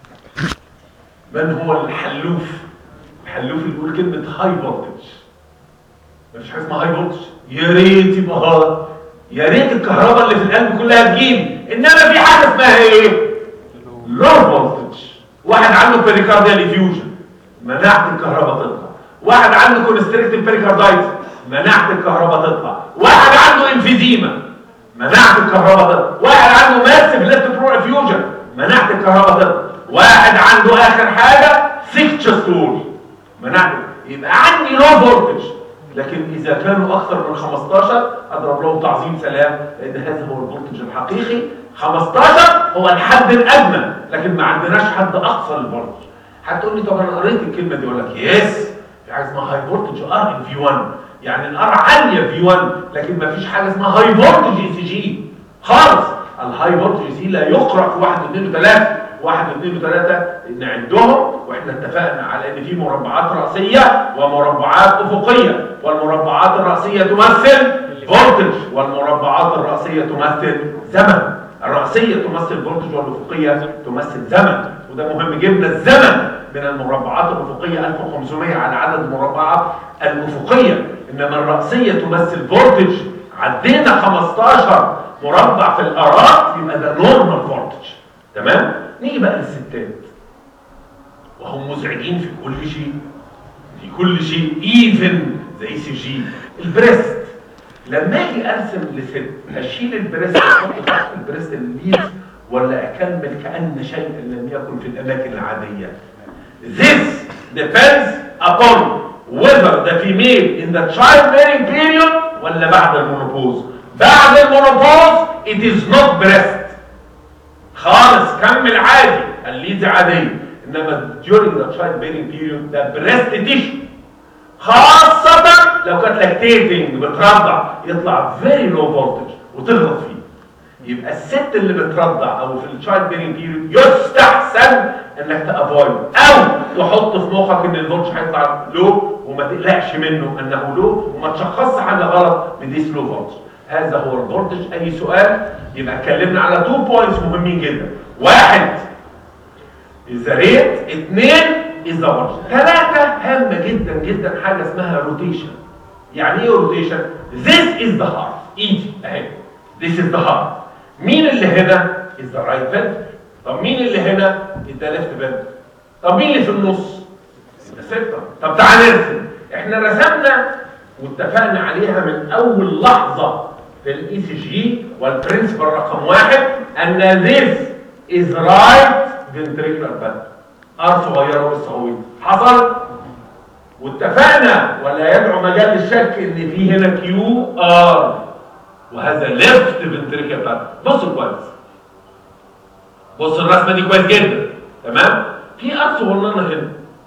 S3: من هو الحلوف الحلوف اللي بيقول كلمه هاي فولتج مفيش حاجه اسمها هاي فولتج يا ريت يبقى هاي يا ريت الكهرباء اللي في القلب كلها تجيب انما في حاجه اسمها ايه لو فولتج واحد عنده بيريكارديال افيوجن منعت الكهرباء تطلع واحد عنده كونستريكتيف بيريكاردايتس منعت الكهرباء تطلع واحد عنده انفيزيما منعت الكهرباء تطلع واحد عنده ماسيف ليفت برو افيوجن منعت الكهرباء تطلع واحد عنده اخر حاجه سيك تشستول منعت يبقى عندي لو فولتج لكن اذا كانوا اكثر من 15 اضرب لهم تعظيم سلام لان هذا هو الفولتج الحقيقي 15 هو الحد الادنى لكن ما عندناش حد اقصى للفولتج هتقول لي طب انا قريت الكلمه دي اقول لك يس في حاجه اسمها هاي فولتج ار ان في 1 يعني الار عاليه في 1 لكن ما فيش حاجه اسمها هاي فولتج اي سي جي خالص الهاي فولتج اي سي لا يقرا في 1 و2 و3 واحد واثنين وثلاثة نعدهم واحنا اتفقنا على ان في مربعات رأسية ومربعات أفقية والمربعات الرأسية تمثل فولتج والمربعات الرأسية تمثل زمن الرأسية تمثل فولتج والأفقية تمثل زمن وده مهم جدا الزمن من المربعات الأفقية 1500 على عدد المربعات الأفقية إنما الرأسية تمثل فولتج عدينا 15 مربع في الآرات يبقى ده نورمال فولتج تمام؟ نيجي بقى للستات وهم مزعجين في كل شيء في كل شيء ايفن زي سي جي البريست لما اجي ارسم لست اشيل البريست واحط تحت البريست الليف ولا اكمل كان شيء لم يكن في الاماكن العاديه This depends upon whether the female in the childbearing period ولا بعد المونوبوز بعد المونوبوز it is not breast خالص كمل عادي الليدي عادية انما during the childbearing period ده breast tissue خاصة لو كانت لاكتيتنج بترضع يطلع very low voltage وتغلط فيه يبقى الست اللي بترضع او في الشايلد بيرنج بيريود يستحسن انك تافويد او تحط في مخك ان الفولتج هيطلع لو وما تقلقش منه انه لو وما تشخصش حاجه غلط بديس لو فولتج هذا هو الفولتج اي سؤال يبقى اتكلمنا على تو بوينتس مهمين جدا واحد إذا ريت اثنين إذا ورش ثلاثة هامة جدا جدا حاجة اسمها روتيشن يعني ايه روتيشن؟ This is the heart ايدي اهي This is the heart مين اللي هنا؟ is the right ventricle طب مين اللي هنا؟ is the left ventricle طب مين اللي في النص؟ is the septum طب تعال نرسم احنا رسمنا واتفقنا عليها من أول لحظة في الاي سي جي والبرنسبل رقم واحد ان this is right ventricular band ار صغيره والصغيره حصل واتفقنا ولا يدعو مجال للشك ان في هنا كيو ار وهذا ليفت ventricular band بص كويس بص الرسمه دي كويس جدا تمام في ار صغننه هنا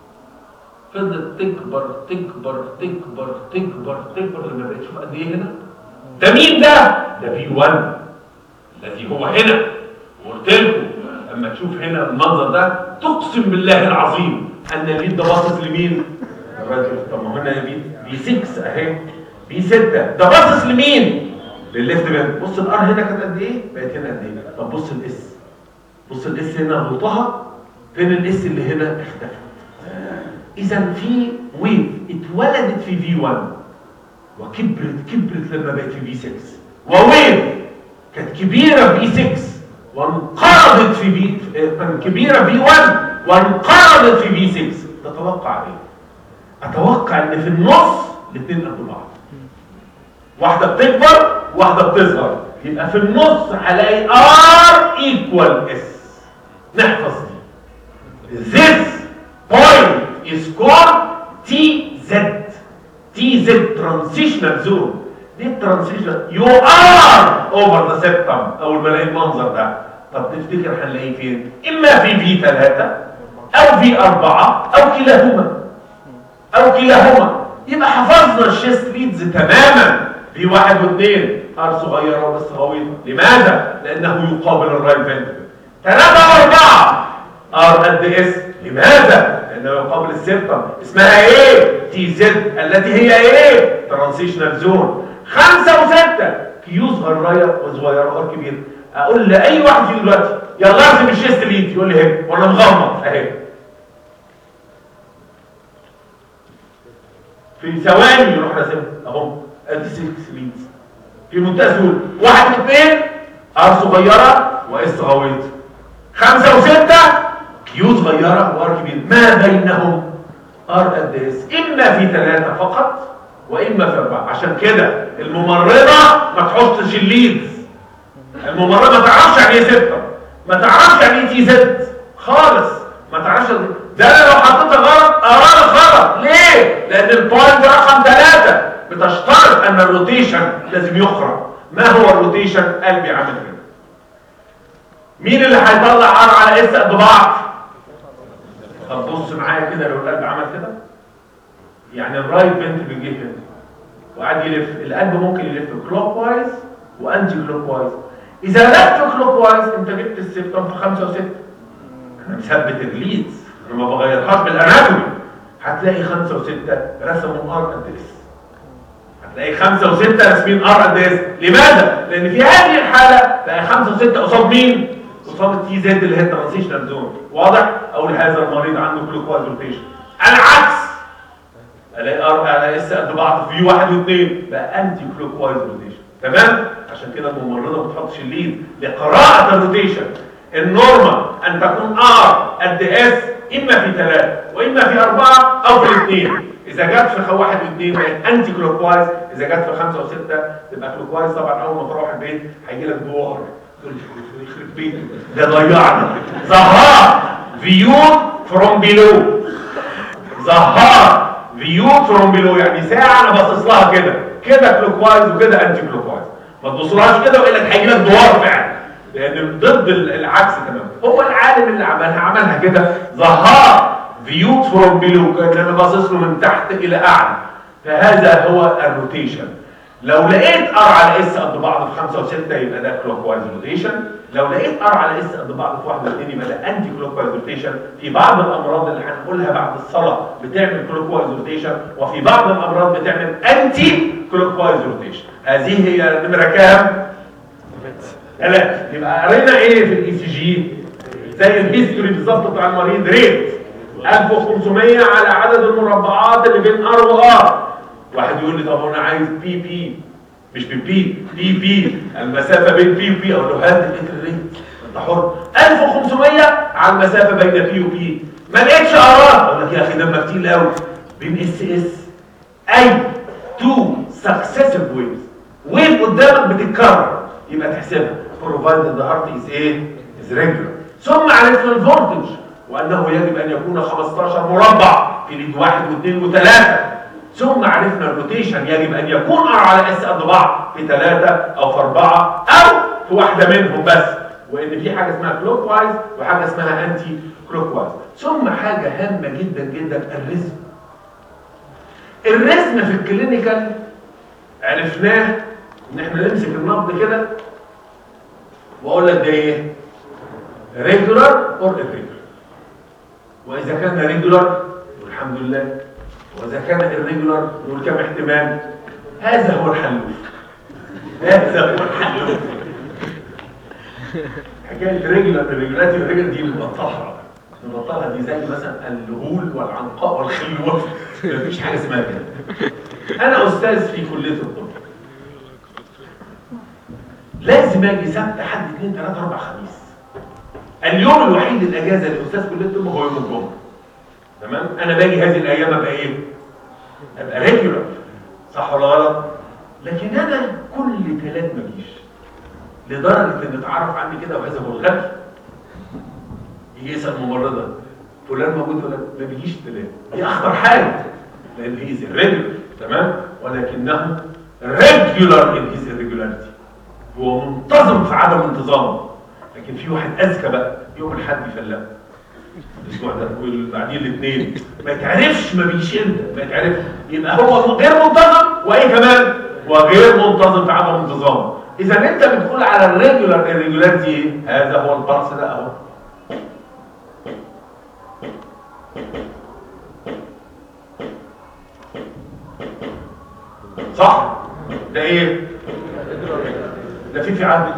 S3: فضلت تكبر تكبر تكبر تكبر تكبر لما بقيت تشوف قد ايه هنا ده مين ده؟ ده في 1 الذي هو هنا وقلت لكم لما تشوف هنا المنظر ده تقسم بالله العظيم ان اليد ده باصص لمين؟ الراجل طب ما هنا بي بي 6 اهي بي 6 ده باصص لمين؟ للليفت باند بص الار هنا كانت قد ايه؟ بقت هنا قد ايه؟ طب بص الاس بص الاس هنا غلطها فين الاس اللي هنا اختفت اذا في ويف اتولدت في في 1 وكبرت كبرت لما بقت في في 6 وويف كانت كبيره في 6 وانقرضت في في كانت كبيره في 1 وانقرضت في في 6 تتوقع ايه؟ اتوقع ان في النص الاثنين قد بعض واحده بتكبر واحده بتصغر يبقى في النص هلاقي ار ايكوال اس نحفظ دي this point is called TZ TZ transitional zone دي الترانزيشنال يو ار اوفر ذا septum اول ما الاقي المنظر ده طب تفتكر هنلاقيه فين؟ اما في في 3 او في 4 او كلاهما او كلاهما يبقى حفظنا الشيست ليدز تماما في واحد واثنين ار صغيره وبس غويطه لماذا؟ لانه يقابل الرايت فنتركل ثلاثه واربعه ار قد اس لماذا؟ لانه يقابل السيرتم اسمها ايه؟ تي زد التي هي ايه؟ ترانزيشنال زون خمسه وسته كيو صغيره وصغيره ار كبيره اقول لاي واحد فيهم دلوقتي يلا ارسم الشيست ليد يقول لي اهي وانا مغمض اهي في ثواني يروح راسمها اهو ادي 6 ليدز في منتهى السهوله واحد واثنين ار صغيره واس غويطه خمسه وسته كيو صغيره وار كبير ما بينهم ار قد اس اما في ثلاثه فقط واما في اربعه عشان كده الممرضه ما تحطش الليدز الممرضه ما تعرفش يعني ايه سته ما تعرفش يعني ايه تي زد خالص ما تعرفش ده أنا لو حطيتها غلط اراها غلط ليه؟ لان البوينت رقم ثلاثه بتشترط ان الروتيشن لازم يخرج ما هو الروتيشن؟ قلبي عامل كده مين اللي هيطلع ار على اس قد بعض؟ طب بص معايا كده لو القلب عمل كده يعني الرايت فنتركل جه كده وقعد يلف القلب ممكن يلف كلوك وايز وانتي كلوك وايز اذا لف كلوك وايز انت جبت السيبتم في خمسه وسته انا مثبت الليدز انا ما بغيرهاش بالاناتومي هتلاقي خمسه وسته رسموا ار قد اس هتلاقي خمسه وسته راسمين ار قد اس لماذا؟ لان في هذه الحاله بقى خمسه وسته قصاد مين؟ قصاد التي زد اللي هي الترانزيشنال زون واضح؟ اقول هذا المريض عنده كلوكوايز روتيشن العكس الاقي ار على اس قد بعض في واحد واثنين بقى انتي كلوك وايز روتيشن تمام عشان كده الممرضه ما بتحطش الليد لقراءه الروتيشن النورمال ان تكون ار قد اس اما في ثلاثه واما في اربعه او في الاثنين اذا جت في واحد واثنين بقت انتي كلوك وايز اذا جت في خمسه وسته تبقى كلوك وايز طبعا اول ما تروح البيت هيجي لك دوار تقول لي يخرب بيته ده ضيعنا ظهر فيو فروم بيلو ظهر فيو فروم بيلو يعني ساعه انا باصص لها كده كده كلوك وايز وكده انتي كلوك وايز ما تبصلهاش كده والا هيجي لك دوار فعلا لان ضد العكس تماما هو العالم اللي عملها عملها كده ظهر فيو فروم بيلو كان انا باصص له من تحت الى اعلى فهذا هو الروتيشن لو لقيت ار على اس قد بعض في 5 و6 يبقى ده كلوك وايز روتيشن لو لقيت ار على اس قد بعض في 1 و2 يبقى ده انتي كلوك وايز روتيشن في بعض الامراض اللي هنقولها بعد الصلاه بتعمل كلوك وايز روتيشن وفي بعض الامراض بتعمل انتي كلوك وايز روتيشن هذه هي نمره كام ثلاثة يبقى قرينا ايه في الاي سي جي زي الهيستوري بالظبط بتاع المريض ريت 1500 على عدد المربعات اللي بين ار وار واحد يقول لي طب انا عايز بي بي مش بي بي بي بي المسافه بين بي وبي اقول له هات الليتر ريت انت حر 1500 على المسافه بين بي وبي ما لقيتش ارات اقول لك يا اخي دمك تقيل قوي بين اس اس اي تو سكسيسيف ويفز ويف قدامك بتتكرر يبقى تحسبها provided the heart is ايه is regular ثم عرفنا الفولتج وانه يجب ان يكون 15 مربع في ليد واحد واثنين وثلاثه ثم عرفنا الروتيشن يجب ان يكون ار على اس قد بعض في ثلاثه او في اربعه او في واحده منهم بس وان في حاجه اسمها كلوك وايز وحاجه اسمها انتي كلوك وايز ثم حاجه هامه جدا جدا الريزم الرسم في الكلينيكال عرفناه ان احنا نمسك النبض كده واقول لك ده ايه ريجولار اور irregular واذا كان ريجولار الحمد لله واذا كان irregular نقول كم احتمال هذا هو الحلوف هذا هو الحلوف حكايه ريجولار الريجولاتي الريجولار دي مبطلها مبطلها دي زي مثلا الهول والعنقاء والخلوه مفيش حاجه اسمها كده انا استاذ في كليه الطب لازم اجي سبت حد اثنين ثلاثة اربع خميس اليوم الوحيد الاجازه لاستاذ كليه الطب هو يوم الجمعه تمام انا باجي هذه الايام ابقى ايه ابقى ريجولار صح ولا غلط لكن انا كل ثلاث ما اجيش لدرجه ان اتعرف عني كده وهذا هو الغبي يجي يسال ممرضه فلان موجود ولا ما بيجيش ثلاث دي اخطر حاجه لان هي ريجولار تمام ولكنه ريجولار ان هيز irregularity هو منتظم في عدم انتظامه لكن في واحد اذكى بقى يوم الاحد يفلقه الاسبوع ده والبعدين الاثنين ما يتعرفش ما بيجيش امتى ما يتعرفش يبقى هو غير منتظم وايه كمان وغير منتظم في عدم انتظامه اذا انت بتقول على الريجولار الريجولاريتي ايه هذا هو البلس ده اهو صح ده ايه ده في في عدد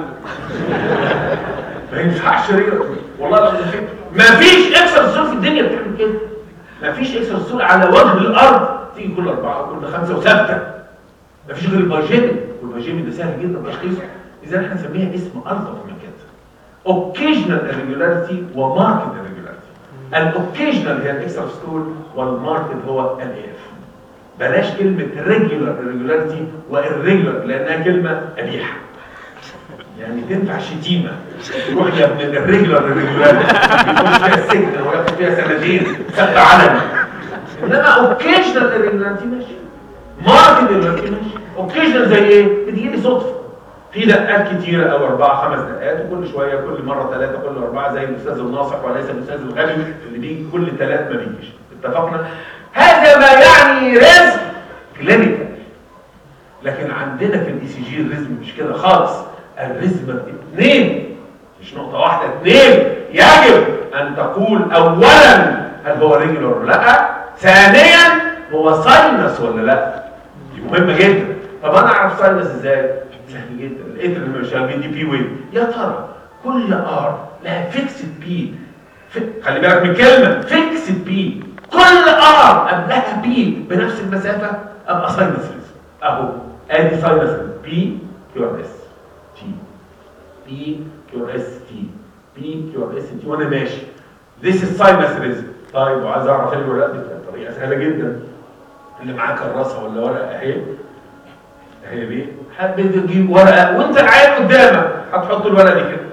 S3: ما ينفعش رياض والله لو في ما فيش اكسر في الدنيا بتعمل كده ما فيش اكسر على وجه الارض تيجي كل اربعه كل خمسه وثابته ما فيش غير الباجيمي والباجيمي ده سهل جدا تشخيصه اذا احنا نسميها اسم الطف من كده اوكيجنال irregularity وماركت irregularity الاوكيجنال هي الاكسترا ستول والماركت هو الاي اف بلاش كلمه ريجولار irregularity والريجولار لانها كلمه قبيحه يعني تنفع شتيمه روح يا ابن الريجولار الريجولار يخش فيها السجن وياخد فيها سنتين خد علني انما اوكيجنال الريجولاريتي ماشي ماركت الريجولاريتي ماشي اوكيجنال زي ايه؟ بتجي لي صدفه في دقات كتيره او اربعه خمس دقات وكل شويه كل مره ثلاثه كل اربعه زي الاستاذ الناصح وليس الاستاذ الغبي اللي بيجي كل ثلاث ما بيجيش اتفقنا؟ هذا ما يعني رزق كلينيكال لكن عندنا في الاي سي جي الرزم مش كده خالص الرزمة اثنين مش نقطة واحدة اثنين يجب ان تقول اولا هل هو ريجولار ولا لا ثانيا هو ساينس ولا لا دي مهمه جدا طب انا اعرف ساينس ازاي سهل جدا لقيت اللي مش بي دي بي ويف يا ترى كل ار لها فيكسد بي خلي بالك من كلمه فيكسد بي كل ار قبلها بي بنفس المسافه ابقى ساينس ريزم اهو ادي ساينس بي كيو ار اس تي بي كيو ار اس تي بي كيو ار اس تي وانا ماشي This is sinus rhythm طيب وعايز اعرف ايه الورقه دي طريقه سهله جدا اللي معاه كراسه ولا ورقه اهي اهي دي حبيت تجيب ورقه وانت العين قدامك هتحط الورقه دي كده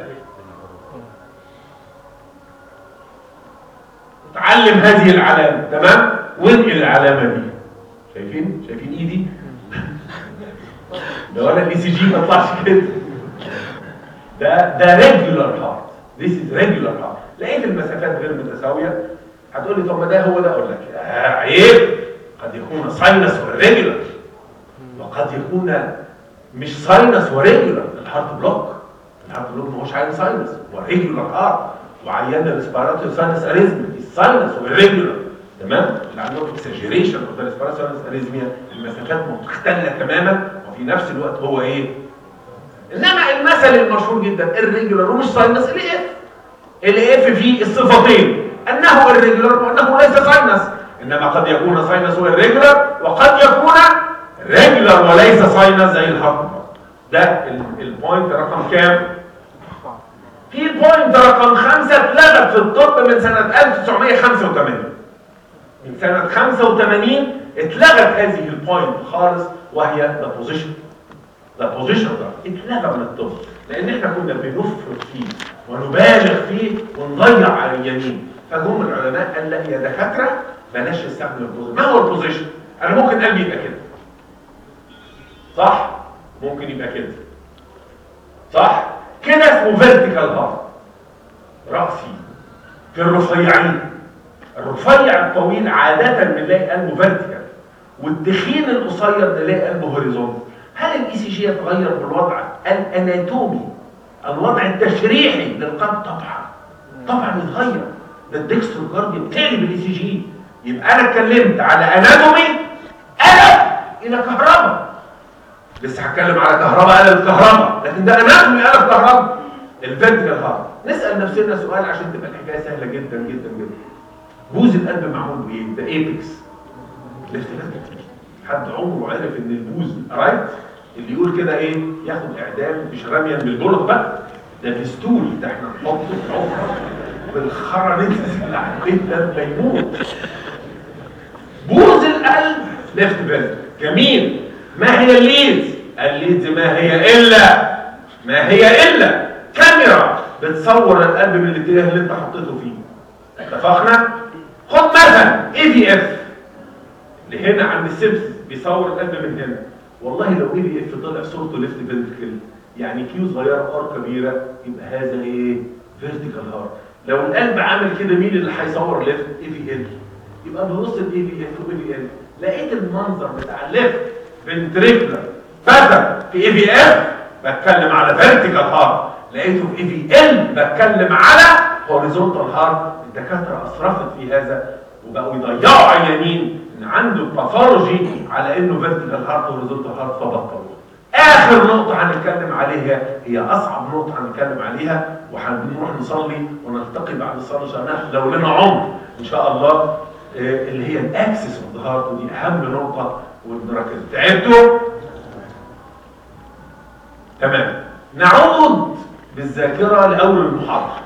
S3: تعلم هذه العلامه تمام وانقل العلامه دي شايفين شايفين ايدي لو انا الاي سي جي ما طلعش كده ده ده ريجولار هارت ذيس از ريجولار هارت لقيت المسافات غير متساويه هتقول لي طب ما ده هو ده اقول لك آه عيب قد يكون ساينس وريجولار وقد يكون مش ساينس وريجولار الهارت بلوك الهارت بلوك ما هوش عين ساينس هو ريجولار هارت وعيان الاسبيراتور ساينس اريزميا الساينس والريجولار تمام اللي عندهم اكسجريشن اوف الاسبيراتور ساينس اريزميا المسافات مختله تماما وفي نفس الوقت هو ايه انما المثل المشهور جدا الريجولار ومش ساينس الاف الاف فيه الصفتين انه الريجولار وانه ليس ساينس انما قد يكون ساينس هو الريجولار وقد يكون ريجولار وليس ساينس زي الهارت ده البوينت رقم كام في بوينت رقم خمسة اتلغت في الطب من سنة 1985 من سنة 85 اتلغت هذه البوينت خالص وهي ذا بوزيشن ذا بوزيشن ده اتلغى من الطب لان احنا كنا بنفرط فيه ونبالغ فيه ونضيع على اليمين فجم العلماء قال لا يا دكاتره بلاش نستخدم البوزيشن ما هو البوزيشن انا ممكن قلبي يبقى كده صح ممكن يبقى كده صح كده اسمه فيرتيكال هارت راسي في الرفيعين الرفيع الطويل عاده بنلاقي قلبه فيرتيكال والتخين القصير نلاقي قلبه هوريزونتال هل الاي سي جي يتغير بالوضع الاناتومي الوضع التشريحي للقلب طبعا طبعا يتغير ده الدكستروكارديا بتقلب الاي سي جي يبقى انا اتكلمت على اناتومي قلب الى كهرباء لسه هتكلم على كهرباء قلب الكهرباء لكن ده اناتومي قلب كهرباء الفنترال هارت نسال نفسنا سؤال عشان تبقى الحكايه سهله جدا جدا جدا بوز القلب معمول بايه؟ ده ايبكس ليفت حد عمره عرف ان البوز رايت اللي يقول كده ايه ياخد اعدام مش رميا بالبلط بقى ده بستول ده احنا نحطه في عمره بالخرا ننزل اللي على البيت ده ما يموت بوز القلب ليفت فنترال جميل ما هي الليدز الليدز ما هي الا ما هي الا كاميرا بتصور القلب من الاتجاه اللي انت حطيته فيه اتفقنا خد مثلا اي في اف اللي هنا عند السبس بيصور القلب من هنا والله لو اي في اف طلع صورته ليفت فنتركل يعني كيو صغيره ار كبيره يبقى هذا ايه فيرتيكال هارت لو القلب عامل كده مين اللي هيصور ليفت اي في ال يبقى بنص الاي في اف واي في ال لقيت المنظر بتاع الليفت فنتريكلر فتح في اي في اف بتكلم على فيرتيكال هارت لقيته في اي في ال بتكلم على هوريزونتال هارت الدكاتره اسرفت في هذا وبقوا يضيعوا عيانين ان عنده باثولوجي على انه فيرتيكال هارت هوريزونتال هارت فبطلوا اخر نقطه هنتكلم عليها هي اصعب نقطه هنتكلم عليها وهنروح نصلي ونلتقي بعد الصلاه ان شاء الله لو لنا عمر ان شاء الله اللي هي الاكسس اوف ذا هارت ودي اهم نقطه ونركز تعبتوا تمام نعود بالذاكره لاول المحاضره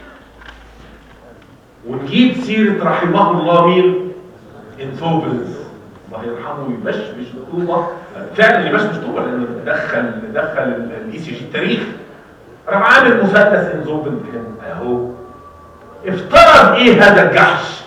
S3: ونجيب سيره رحمه الله مين انثوبلز الله يرحمه يبشبش بطوبه فعلا يبشبش طوبه لانه دخل دخل الاي سي جي التاريخ راح عامل مسدس انزوبل كده اهو افترض ايه هذا الجحش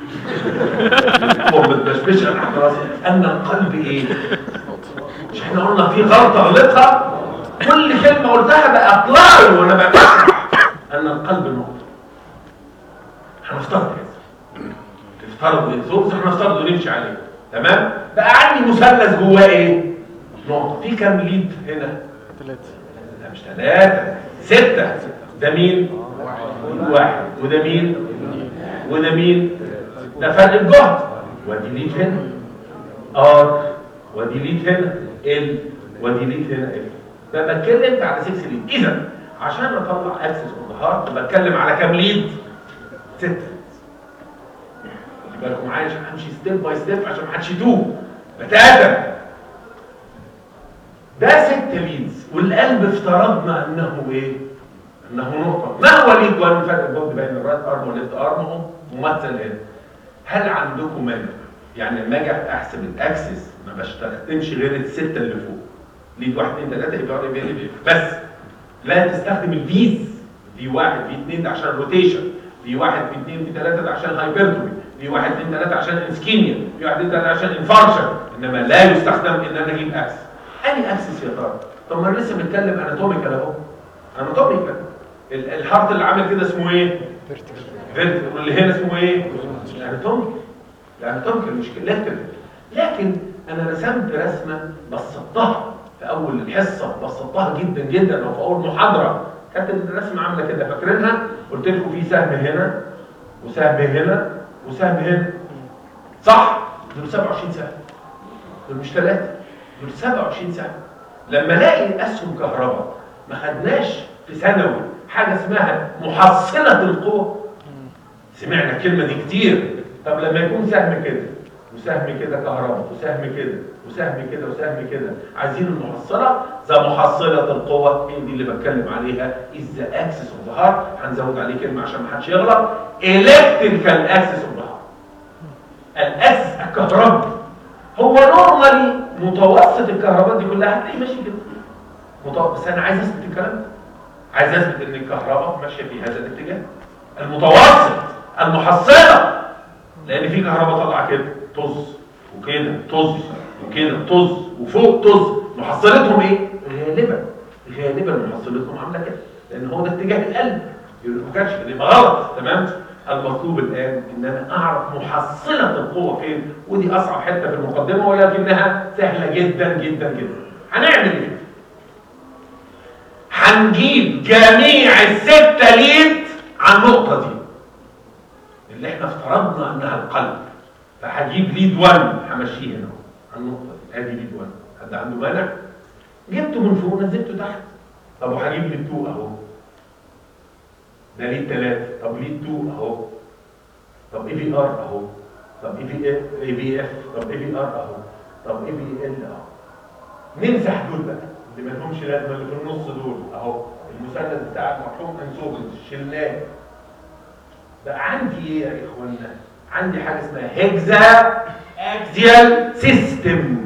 S3: بتبشبش ان القلب ايه مش احنا قلنا في غلطه غلطها كل كلمه قلتها بقى اطلعي وانا بقى بشرح ان القلب نقطه هنفترض كده افترض الزوز هنفترض ونمشي عليه تمام بقى عندي مثلث جواه ايه نقطه في كام ليد هنا
S4: ثلاثة
S3: لا مش ثلاثه سته ده مين واحد وده مين وده مين ده فرق الجهد ودي ليد هنا ار ودي ليد هنا ال ودي ليد هنا ال ده بتكلم على 6 ليد اذا عشان اطلع اكسس اون ذا هارت بتكلم على كام ليد 6 خلي بالكم معايا عشان همشي ستيب باي ستيب عشان ما حدش يتوه بتاتا ده ست ليدز والقلب افترضنا انه ايه؟ انه نقطة ما هو ليد 1 فرق الجهد بين الرايت ارم والليفت ارم اهو ممثل هنا هل عندكم مانع؟ يعني لما اجي احسب الاكسس ما بستخدمش غير الستة اللي فوق ليد 1 2 3 يبقى ار بي بس لا تستخدم الفيز في واحد في اثنين ده عشان روتيشن في واحد في اثنين في ثلاثة ده عشان هايبرتروفي في واحد في ثلاثة عشان انسكيميا في واحد في ثلاثة عشان انفارشن انما لا يستخدم ان انا اجيب اكسس انهي اكسس يا ترى؟ طب ما انا لسه بتكلم اناتوميكال اهو اناتوميكال ال- الهارت اللي عامل كده اسمه ايه؟ فيرتيكال واللي هنا اسمه ايه؟ اناتوميكال الاناتوميكال مش كولكتيف لكن انا رسمت رسمه بسطتها في اول الحصه بسطتها جدا جدا وفي اول محاضره كانت الرسمه عامله كده فاكرينها؟ قلت لكم في سهم هنا وسهم هنا وسهم هنا صح؟ دول 27 سهم دول مش ثلاثه دول 27 سهم لما الاقي اسهم كهرباء ما خدناش في ثانوي حاجه اسمها محصله القوه سمعنا الكلمه دي كتير طب لما يكون سهم كده وسهم كده كهرباء وسهم كده وسهم كده وسهم كده عايزين المحصله ذا محصله القوه هي دي اللي بتكلم عليها از ذا اكسس اوف ذا هارت هنزود عليه كلمه عشان ما حدش يغلط الكتريكال اكسس اوف ذا هارت الاكسس الكهربي هو نورمالي متوسط الكهرباء دي كلها هتلاقيه ماشي كده متوسط بس انا عايز اثبت الكلام ده عايز اثبت ان الكهرباء ماشيه في هذا الاتجاه المتوسط المحصله لان في كهرباء طالعه كده طز وكده طز وكده طز وفوق طز محصلتهم ايه غالبا غالبا محصلتهم عامله كده لان هو ده اتجاه القلب يبقى ما كانش كده يبقى غلط تمام المطلوب الان ان انا اعرف محصله القوه فين ودي اصعب حته في المقدمه ولكنها سهله جدا جدا جدا هنعمل ايه هنجيب جميع الستة ليد عن النقطة دي اللي احنا افترضنا انها القلب فهجيب ليد 1 همشيه هنا على النقطة دي ادي ليد 1 حد عنده مانع؟ جبته من فوق نزلته تحت طب وهجيب ليد 2 اهو ده ليد 3 طب ليد 2 اهو طب اي في ار اهو طب اي في اي في اف طب اي في ار اهو طب اي في ال اهو نمسح دول بقى اللي ما لهمش لازمه اللي في النص دول اهو المثلث بتاع المرحوم انسوبل شلناه بقى عندي ايه يا اخوانا عندي حاجه اسمها هيكزا اكزيال سيستم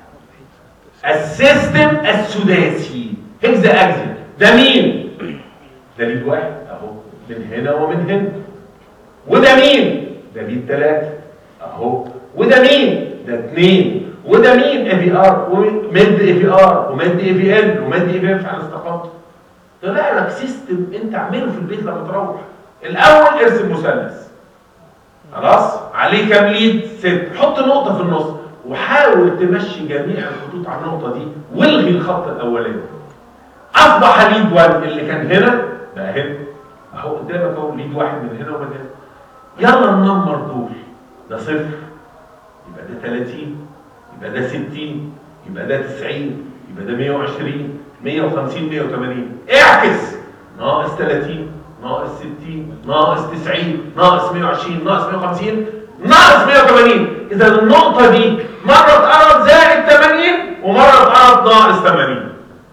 S3: السيستم السداسي هيكزا اكزيال ده مين ده ليد واحد اهو من هنا ومن هنا وده مين ده ليد ثلاثه اهو وده مين ده اثنين وده مين اي في ار ومد اي في ار ومد اي في ال ومد اي في اف على استقامته طلع لك سيستم انت اعمله في البيت لما تروح الاول ارسم مثلث خلاص عليه كام ليد ست حط نقطه في النص وحاول تمشي جميع الخطوط على النقطه دي والغي الخط الاولاني اصبح ليد 1 اللي كان هنا بقى هنا اهو قدامك اهو ليد واحد من هنا ومن هنا يلا ننمر دول ده صفر يبقى ده 30 يبقى ده 60 يبقى ده 90 يبقى ده 120 150 180 اعكس ناقص 30 ناقص 60 ناقص 90 ناقص 120 ناقص 150 ناقص 180 اذا النقطة دي مرة اتقرب زائد 80 ومرة اتقرب ناقص 80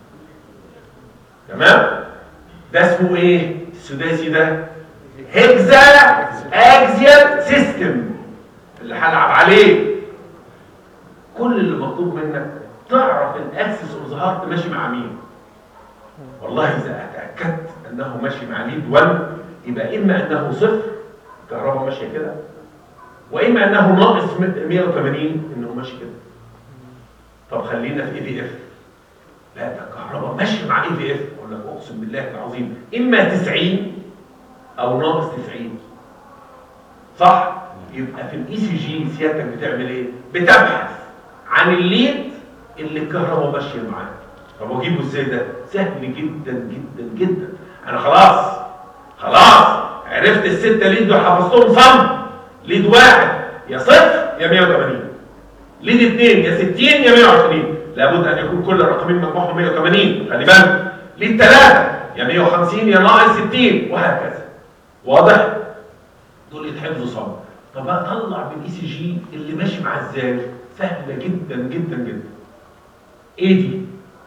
S3: تمام ده اسمه ايه السداسي ده هيكزا اكزيال سيستم اللي هلعب عليه كل اللي مطلوب منك تعرف الاكسس اوف ذا هارت ماشي مع مين والله اذا اتاكدت انه ماشي مع ليد 1 يبقى اما انه صفر الكهرباء ماشيه كده واما انه ناقص 180 انه ماشي كده طب خلينا في اي في اف لا ده الكهرباء ماشيه مع اي في اف اقول لك اقسم بالله العظيم اما 90 او ناقص 90 صح يبقى في الاي سي جي سيادتك بتعمل ايه بتبحث عن الليد اللي الكهرباء ماشيه معاه طب واجيبه ازاي ده سهل جدا جدا جدا انا خلاص خلاص عرفت الستة ليد دول حفظتهم صم ليد واحد يا صفر يا 180 ليد اثنين يا 60 يا 120 لابد ان يكون كل الرقمين مجموعهم 180 خلي بالك ليد ثلاثة يا 150 يا ناقص 60 وهكذا واضح؟ دول يتحفظوا صم طب اطلع بالاي سي جي اللي ماشي معاه ازاي؟ سهله جدا جدا جدا ايه دي؟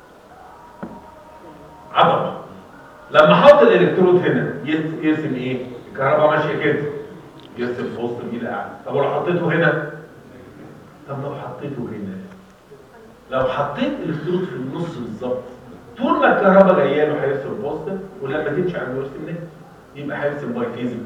S3: عضله لما احط الالكترود هنا يرس- يرسم ايه؟ الكهرباء ماشيه كده يرسم في وسط الايد اعلى طب ولو حطيته هنا طب لو حطيته هنا لو حطيت الالكترود في النص بالظبط طول ما الكهرباء جايه له هيرسم بوزيتيف ولما تمشي عنه يرسم نيجاتيف يبقى هيرسم باي فيزيك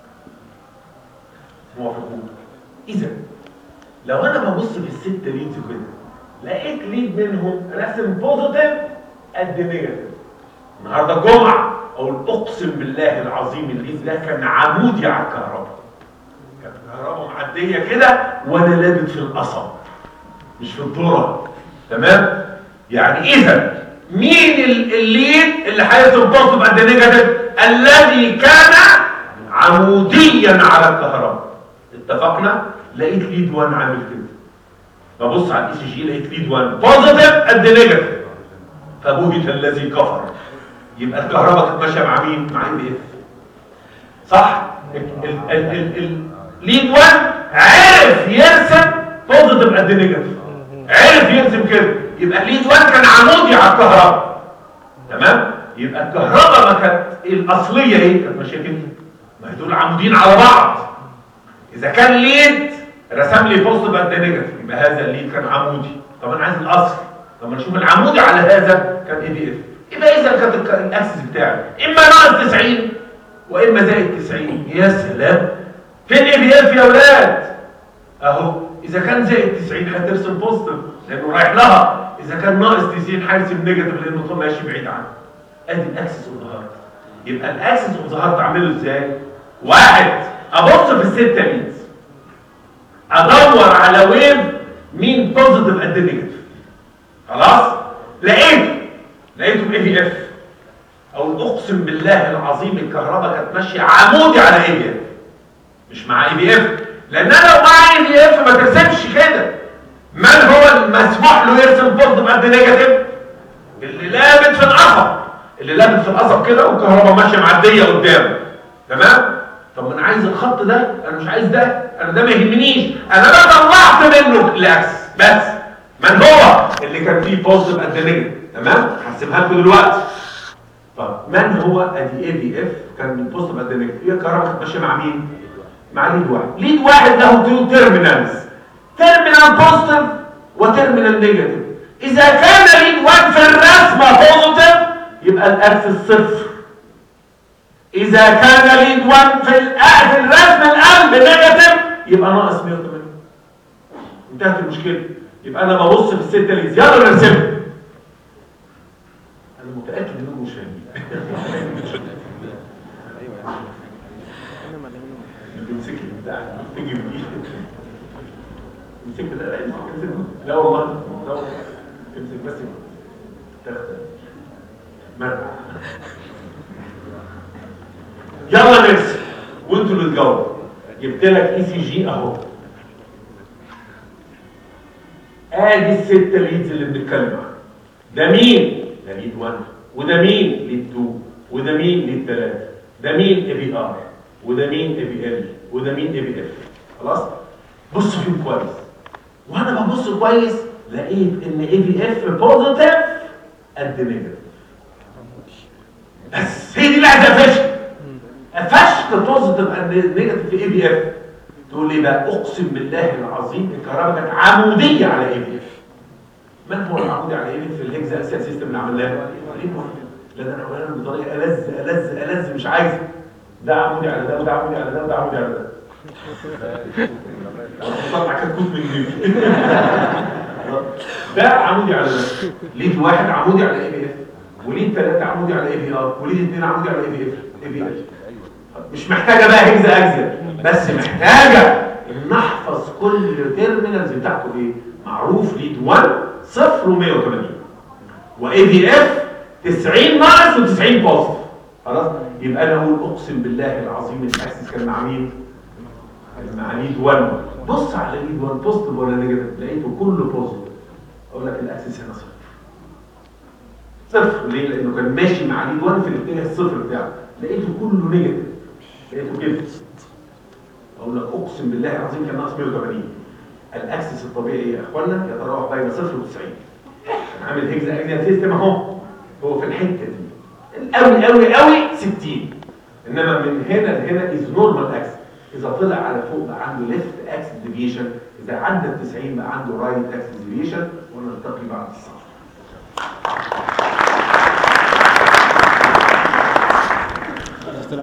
S3: موافقون اذا لو انا ببص في الستة ليدز كده لقيت ليد منهم رسم بوزيتيف قد نيجاتيف النهارده الجمعه اقول اقسم بالله العظيم الليد ده كان عمودي على الكهرباء كانت الكهرباء معديه كده وانا لابت في القصب مش في الذره تمام يعني اذا مين ال- الليد اللي هيرسم بوزيتيف قد نيجاتيف الذي كان عموديا على الكهرباء اتفقنا لقيت ليد 1 عامل كده ببص على الاي سي جي لقيت ليد 1 بوزيتيف قد نيجاتيف فبهت الذي كفر يبقى الكهرباء كانت ماشيه مع مين؟ مع ام اف صح؟ ال- ال- ال- ال- ليد 1 عرف يرسم بوزيتيف قد نيجاتيف عرف يرسم كده يبقى ليد 1 كان عمودي على الكهرباء تمام؟ يبقى الكهرباء ما كانت الاصليه ايه؟ كانت ماشيه كده ما هي دول عمودين على بعض اذا كان ليد رسم لي بوزيتيف قد نيجاتيف يبقى هذا الليد كان عمودي طب انا عايز الاصل طب ما نشوف العمودي على هذا كان اي بي اف يبقى اذا كانت الك- الاكسس بتاعي اما ناقص 90 واما زائد 90 يا سلام فين اي بي اف يا اولاد اهو اذا كان زائد 90 هترسم بوزيتيف لانه رايح لها اذا كان ناقص 90 هيرسم نيجاتيف لانه طول ماشي بعيد عنها ادي الاكسس اوف ذا هارت يبقى الاكسس اوف ذا هارت اعمله ازاي واحد ابص في الستة ليدز ادور على ويف مين بوزيتيف قد نيجاتيف خلاص لقيته لقيته اي في اف او اقسم بالله العظيم الكهرباء كانت ماشيه عمودي على اي بي اف مش مع اي بي اف لان انا لو مع اي بي اف ما ترسمش كده من هو المسموح له يرسم بوزيتيف قد نيجاتيف اللي لابت في القصب اللي لابت في القصب كده والكهرباء ماشيه معديه قدامه تمام طب ما انا عايز الخط ده انا مش عايز ده انا ده ما يهمنيش انا ده طلعت منه الاكس بس من هو اللي كان فيه بوزيتيف قد نيجاتيف تمام هرسمها لكم دلوقتي طب من هو ادي اي بي اف كان البوزيتيف قد نيجاتيف هي الكهرباء كانت ماشيه مع مين مع ليد واحد ليد واحد له تو تيرمينالز تيرمينال بوزيتيف وتيرمينال نيجاتيف اذا كان ليد واحد في الرسمه بوزيتيف يبقى الاكسس صفر اذا كان ليد 1 في الأ- في الرسم القلب نيجاتيف يبقى ناقص 180 انتهت المشكله يبقى انا ببص في السته ليدز يلا نرسمها انا متاكد انكم مش فاهمين تمسك لي بتاع تيجي بايدك امسك لا لا امسك امسك لا والله لا والله امسك بس تاخد مرة يلا نرسم وانتوا اللي تجاوبوا جبت لك اي سي جي اهو ادي الستة ليدز اللي بنتكلم عنها ده مين؟ ده ليد 1 وده مين؟ ليد 2 وده مين؟ ليد 3 ده مين؟ اي بي ار وده مين؟ اي بي ال وده مين؟ اي بي اف خلاص؟ بصوا فيهم كويس وانا ببص كويس لقيت ان اي بي اف بوزيتيف قد نيجاتيف بس هي دي اللي عايزه فشل قفشت بوزيتيف قد نيجاتيف في اي بي اف تقول لي بقى اقسم بالله العظيم الكهرباء كانت عموديه على اي بي اف من هو العمودي على اي بي اف في الهكزا اسيال سيستم اللي عملناه لا ده انا عملها بطريقه ألذ ألذ ألذ مش عايز ده عمودي على ده وده عمودي على ده وده عمودي على ده طلع كتكوت من جيبي ده عمودي على ده ليد واحد عمودي على اي بي اف وليد ثلاثة عمودي على اي بي ار وليد اثنين عمودي على اي بي اف اي بي اف مش محتاجة بقى هجزة اجزاء بس محتاجة ان احفظ كل تيرمينالز بتاعته ايه معروف ليد 1 صفر و180 واي بي اف 90 ناقص و90 بوزيتيف خلاص يبقى انا اقول اقسم بالله العظيم الاكسس كان مع مين؟ كان مع ليد 1 بص على ليد 1 بوزيتيف ولا نيجاتيف لقيته كله بوزيتيف اقول لك الاكسس هنا صفر صفر ليه؟ لانه كان ماشي مع ليد 1 في الاتجاه الصفر بتاعه لقيته كله نيجاتيف لقيته كده اقول لك اقسم بالله العظيم كان ناقص 180 الاكسس الطبيعي ايه يا اخوانا يتراوح بين صفر و90 كان عامل هيجز اكزيال سيستم اهو هو في الحته دي القوي قوي قوي 60 انما من هنا لهنا از نورمال اكس اذا طلع على فوق بقى عنده ليفت اكس ديفيشن اذا عدى ال 90 بقى عنده رايت اكس ديفيشن ونلتقي بعد الساعه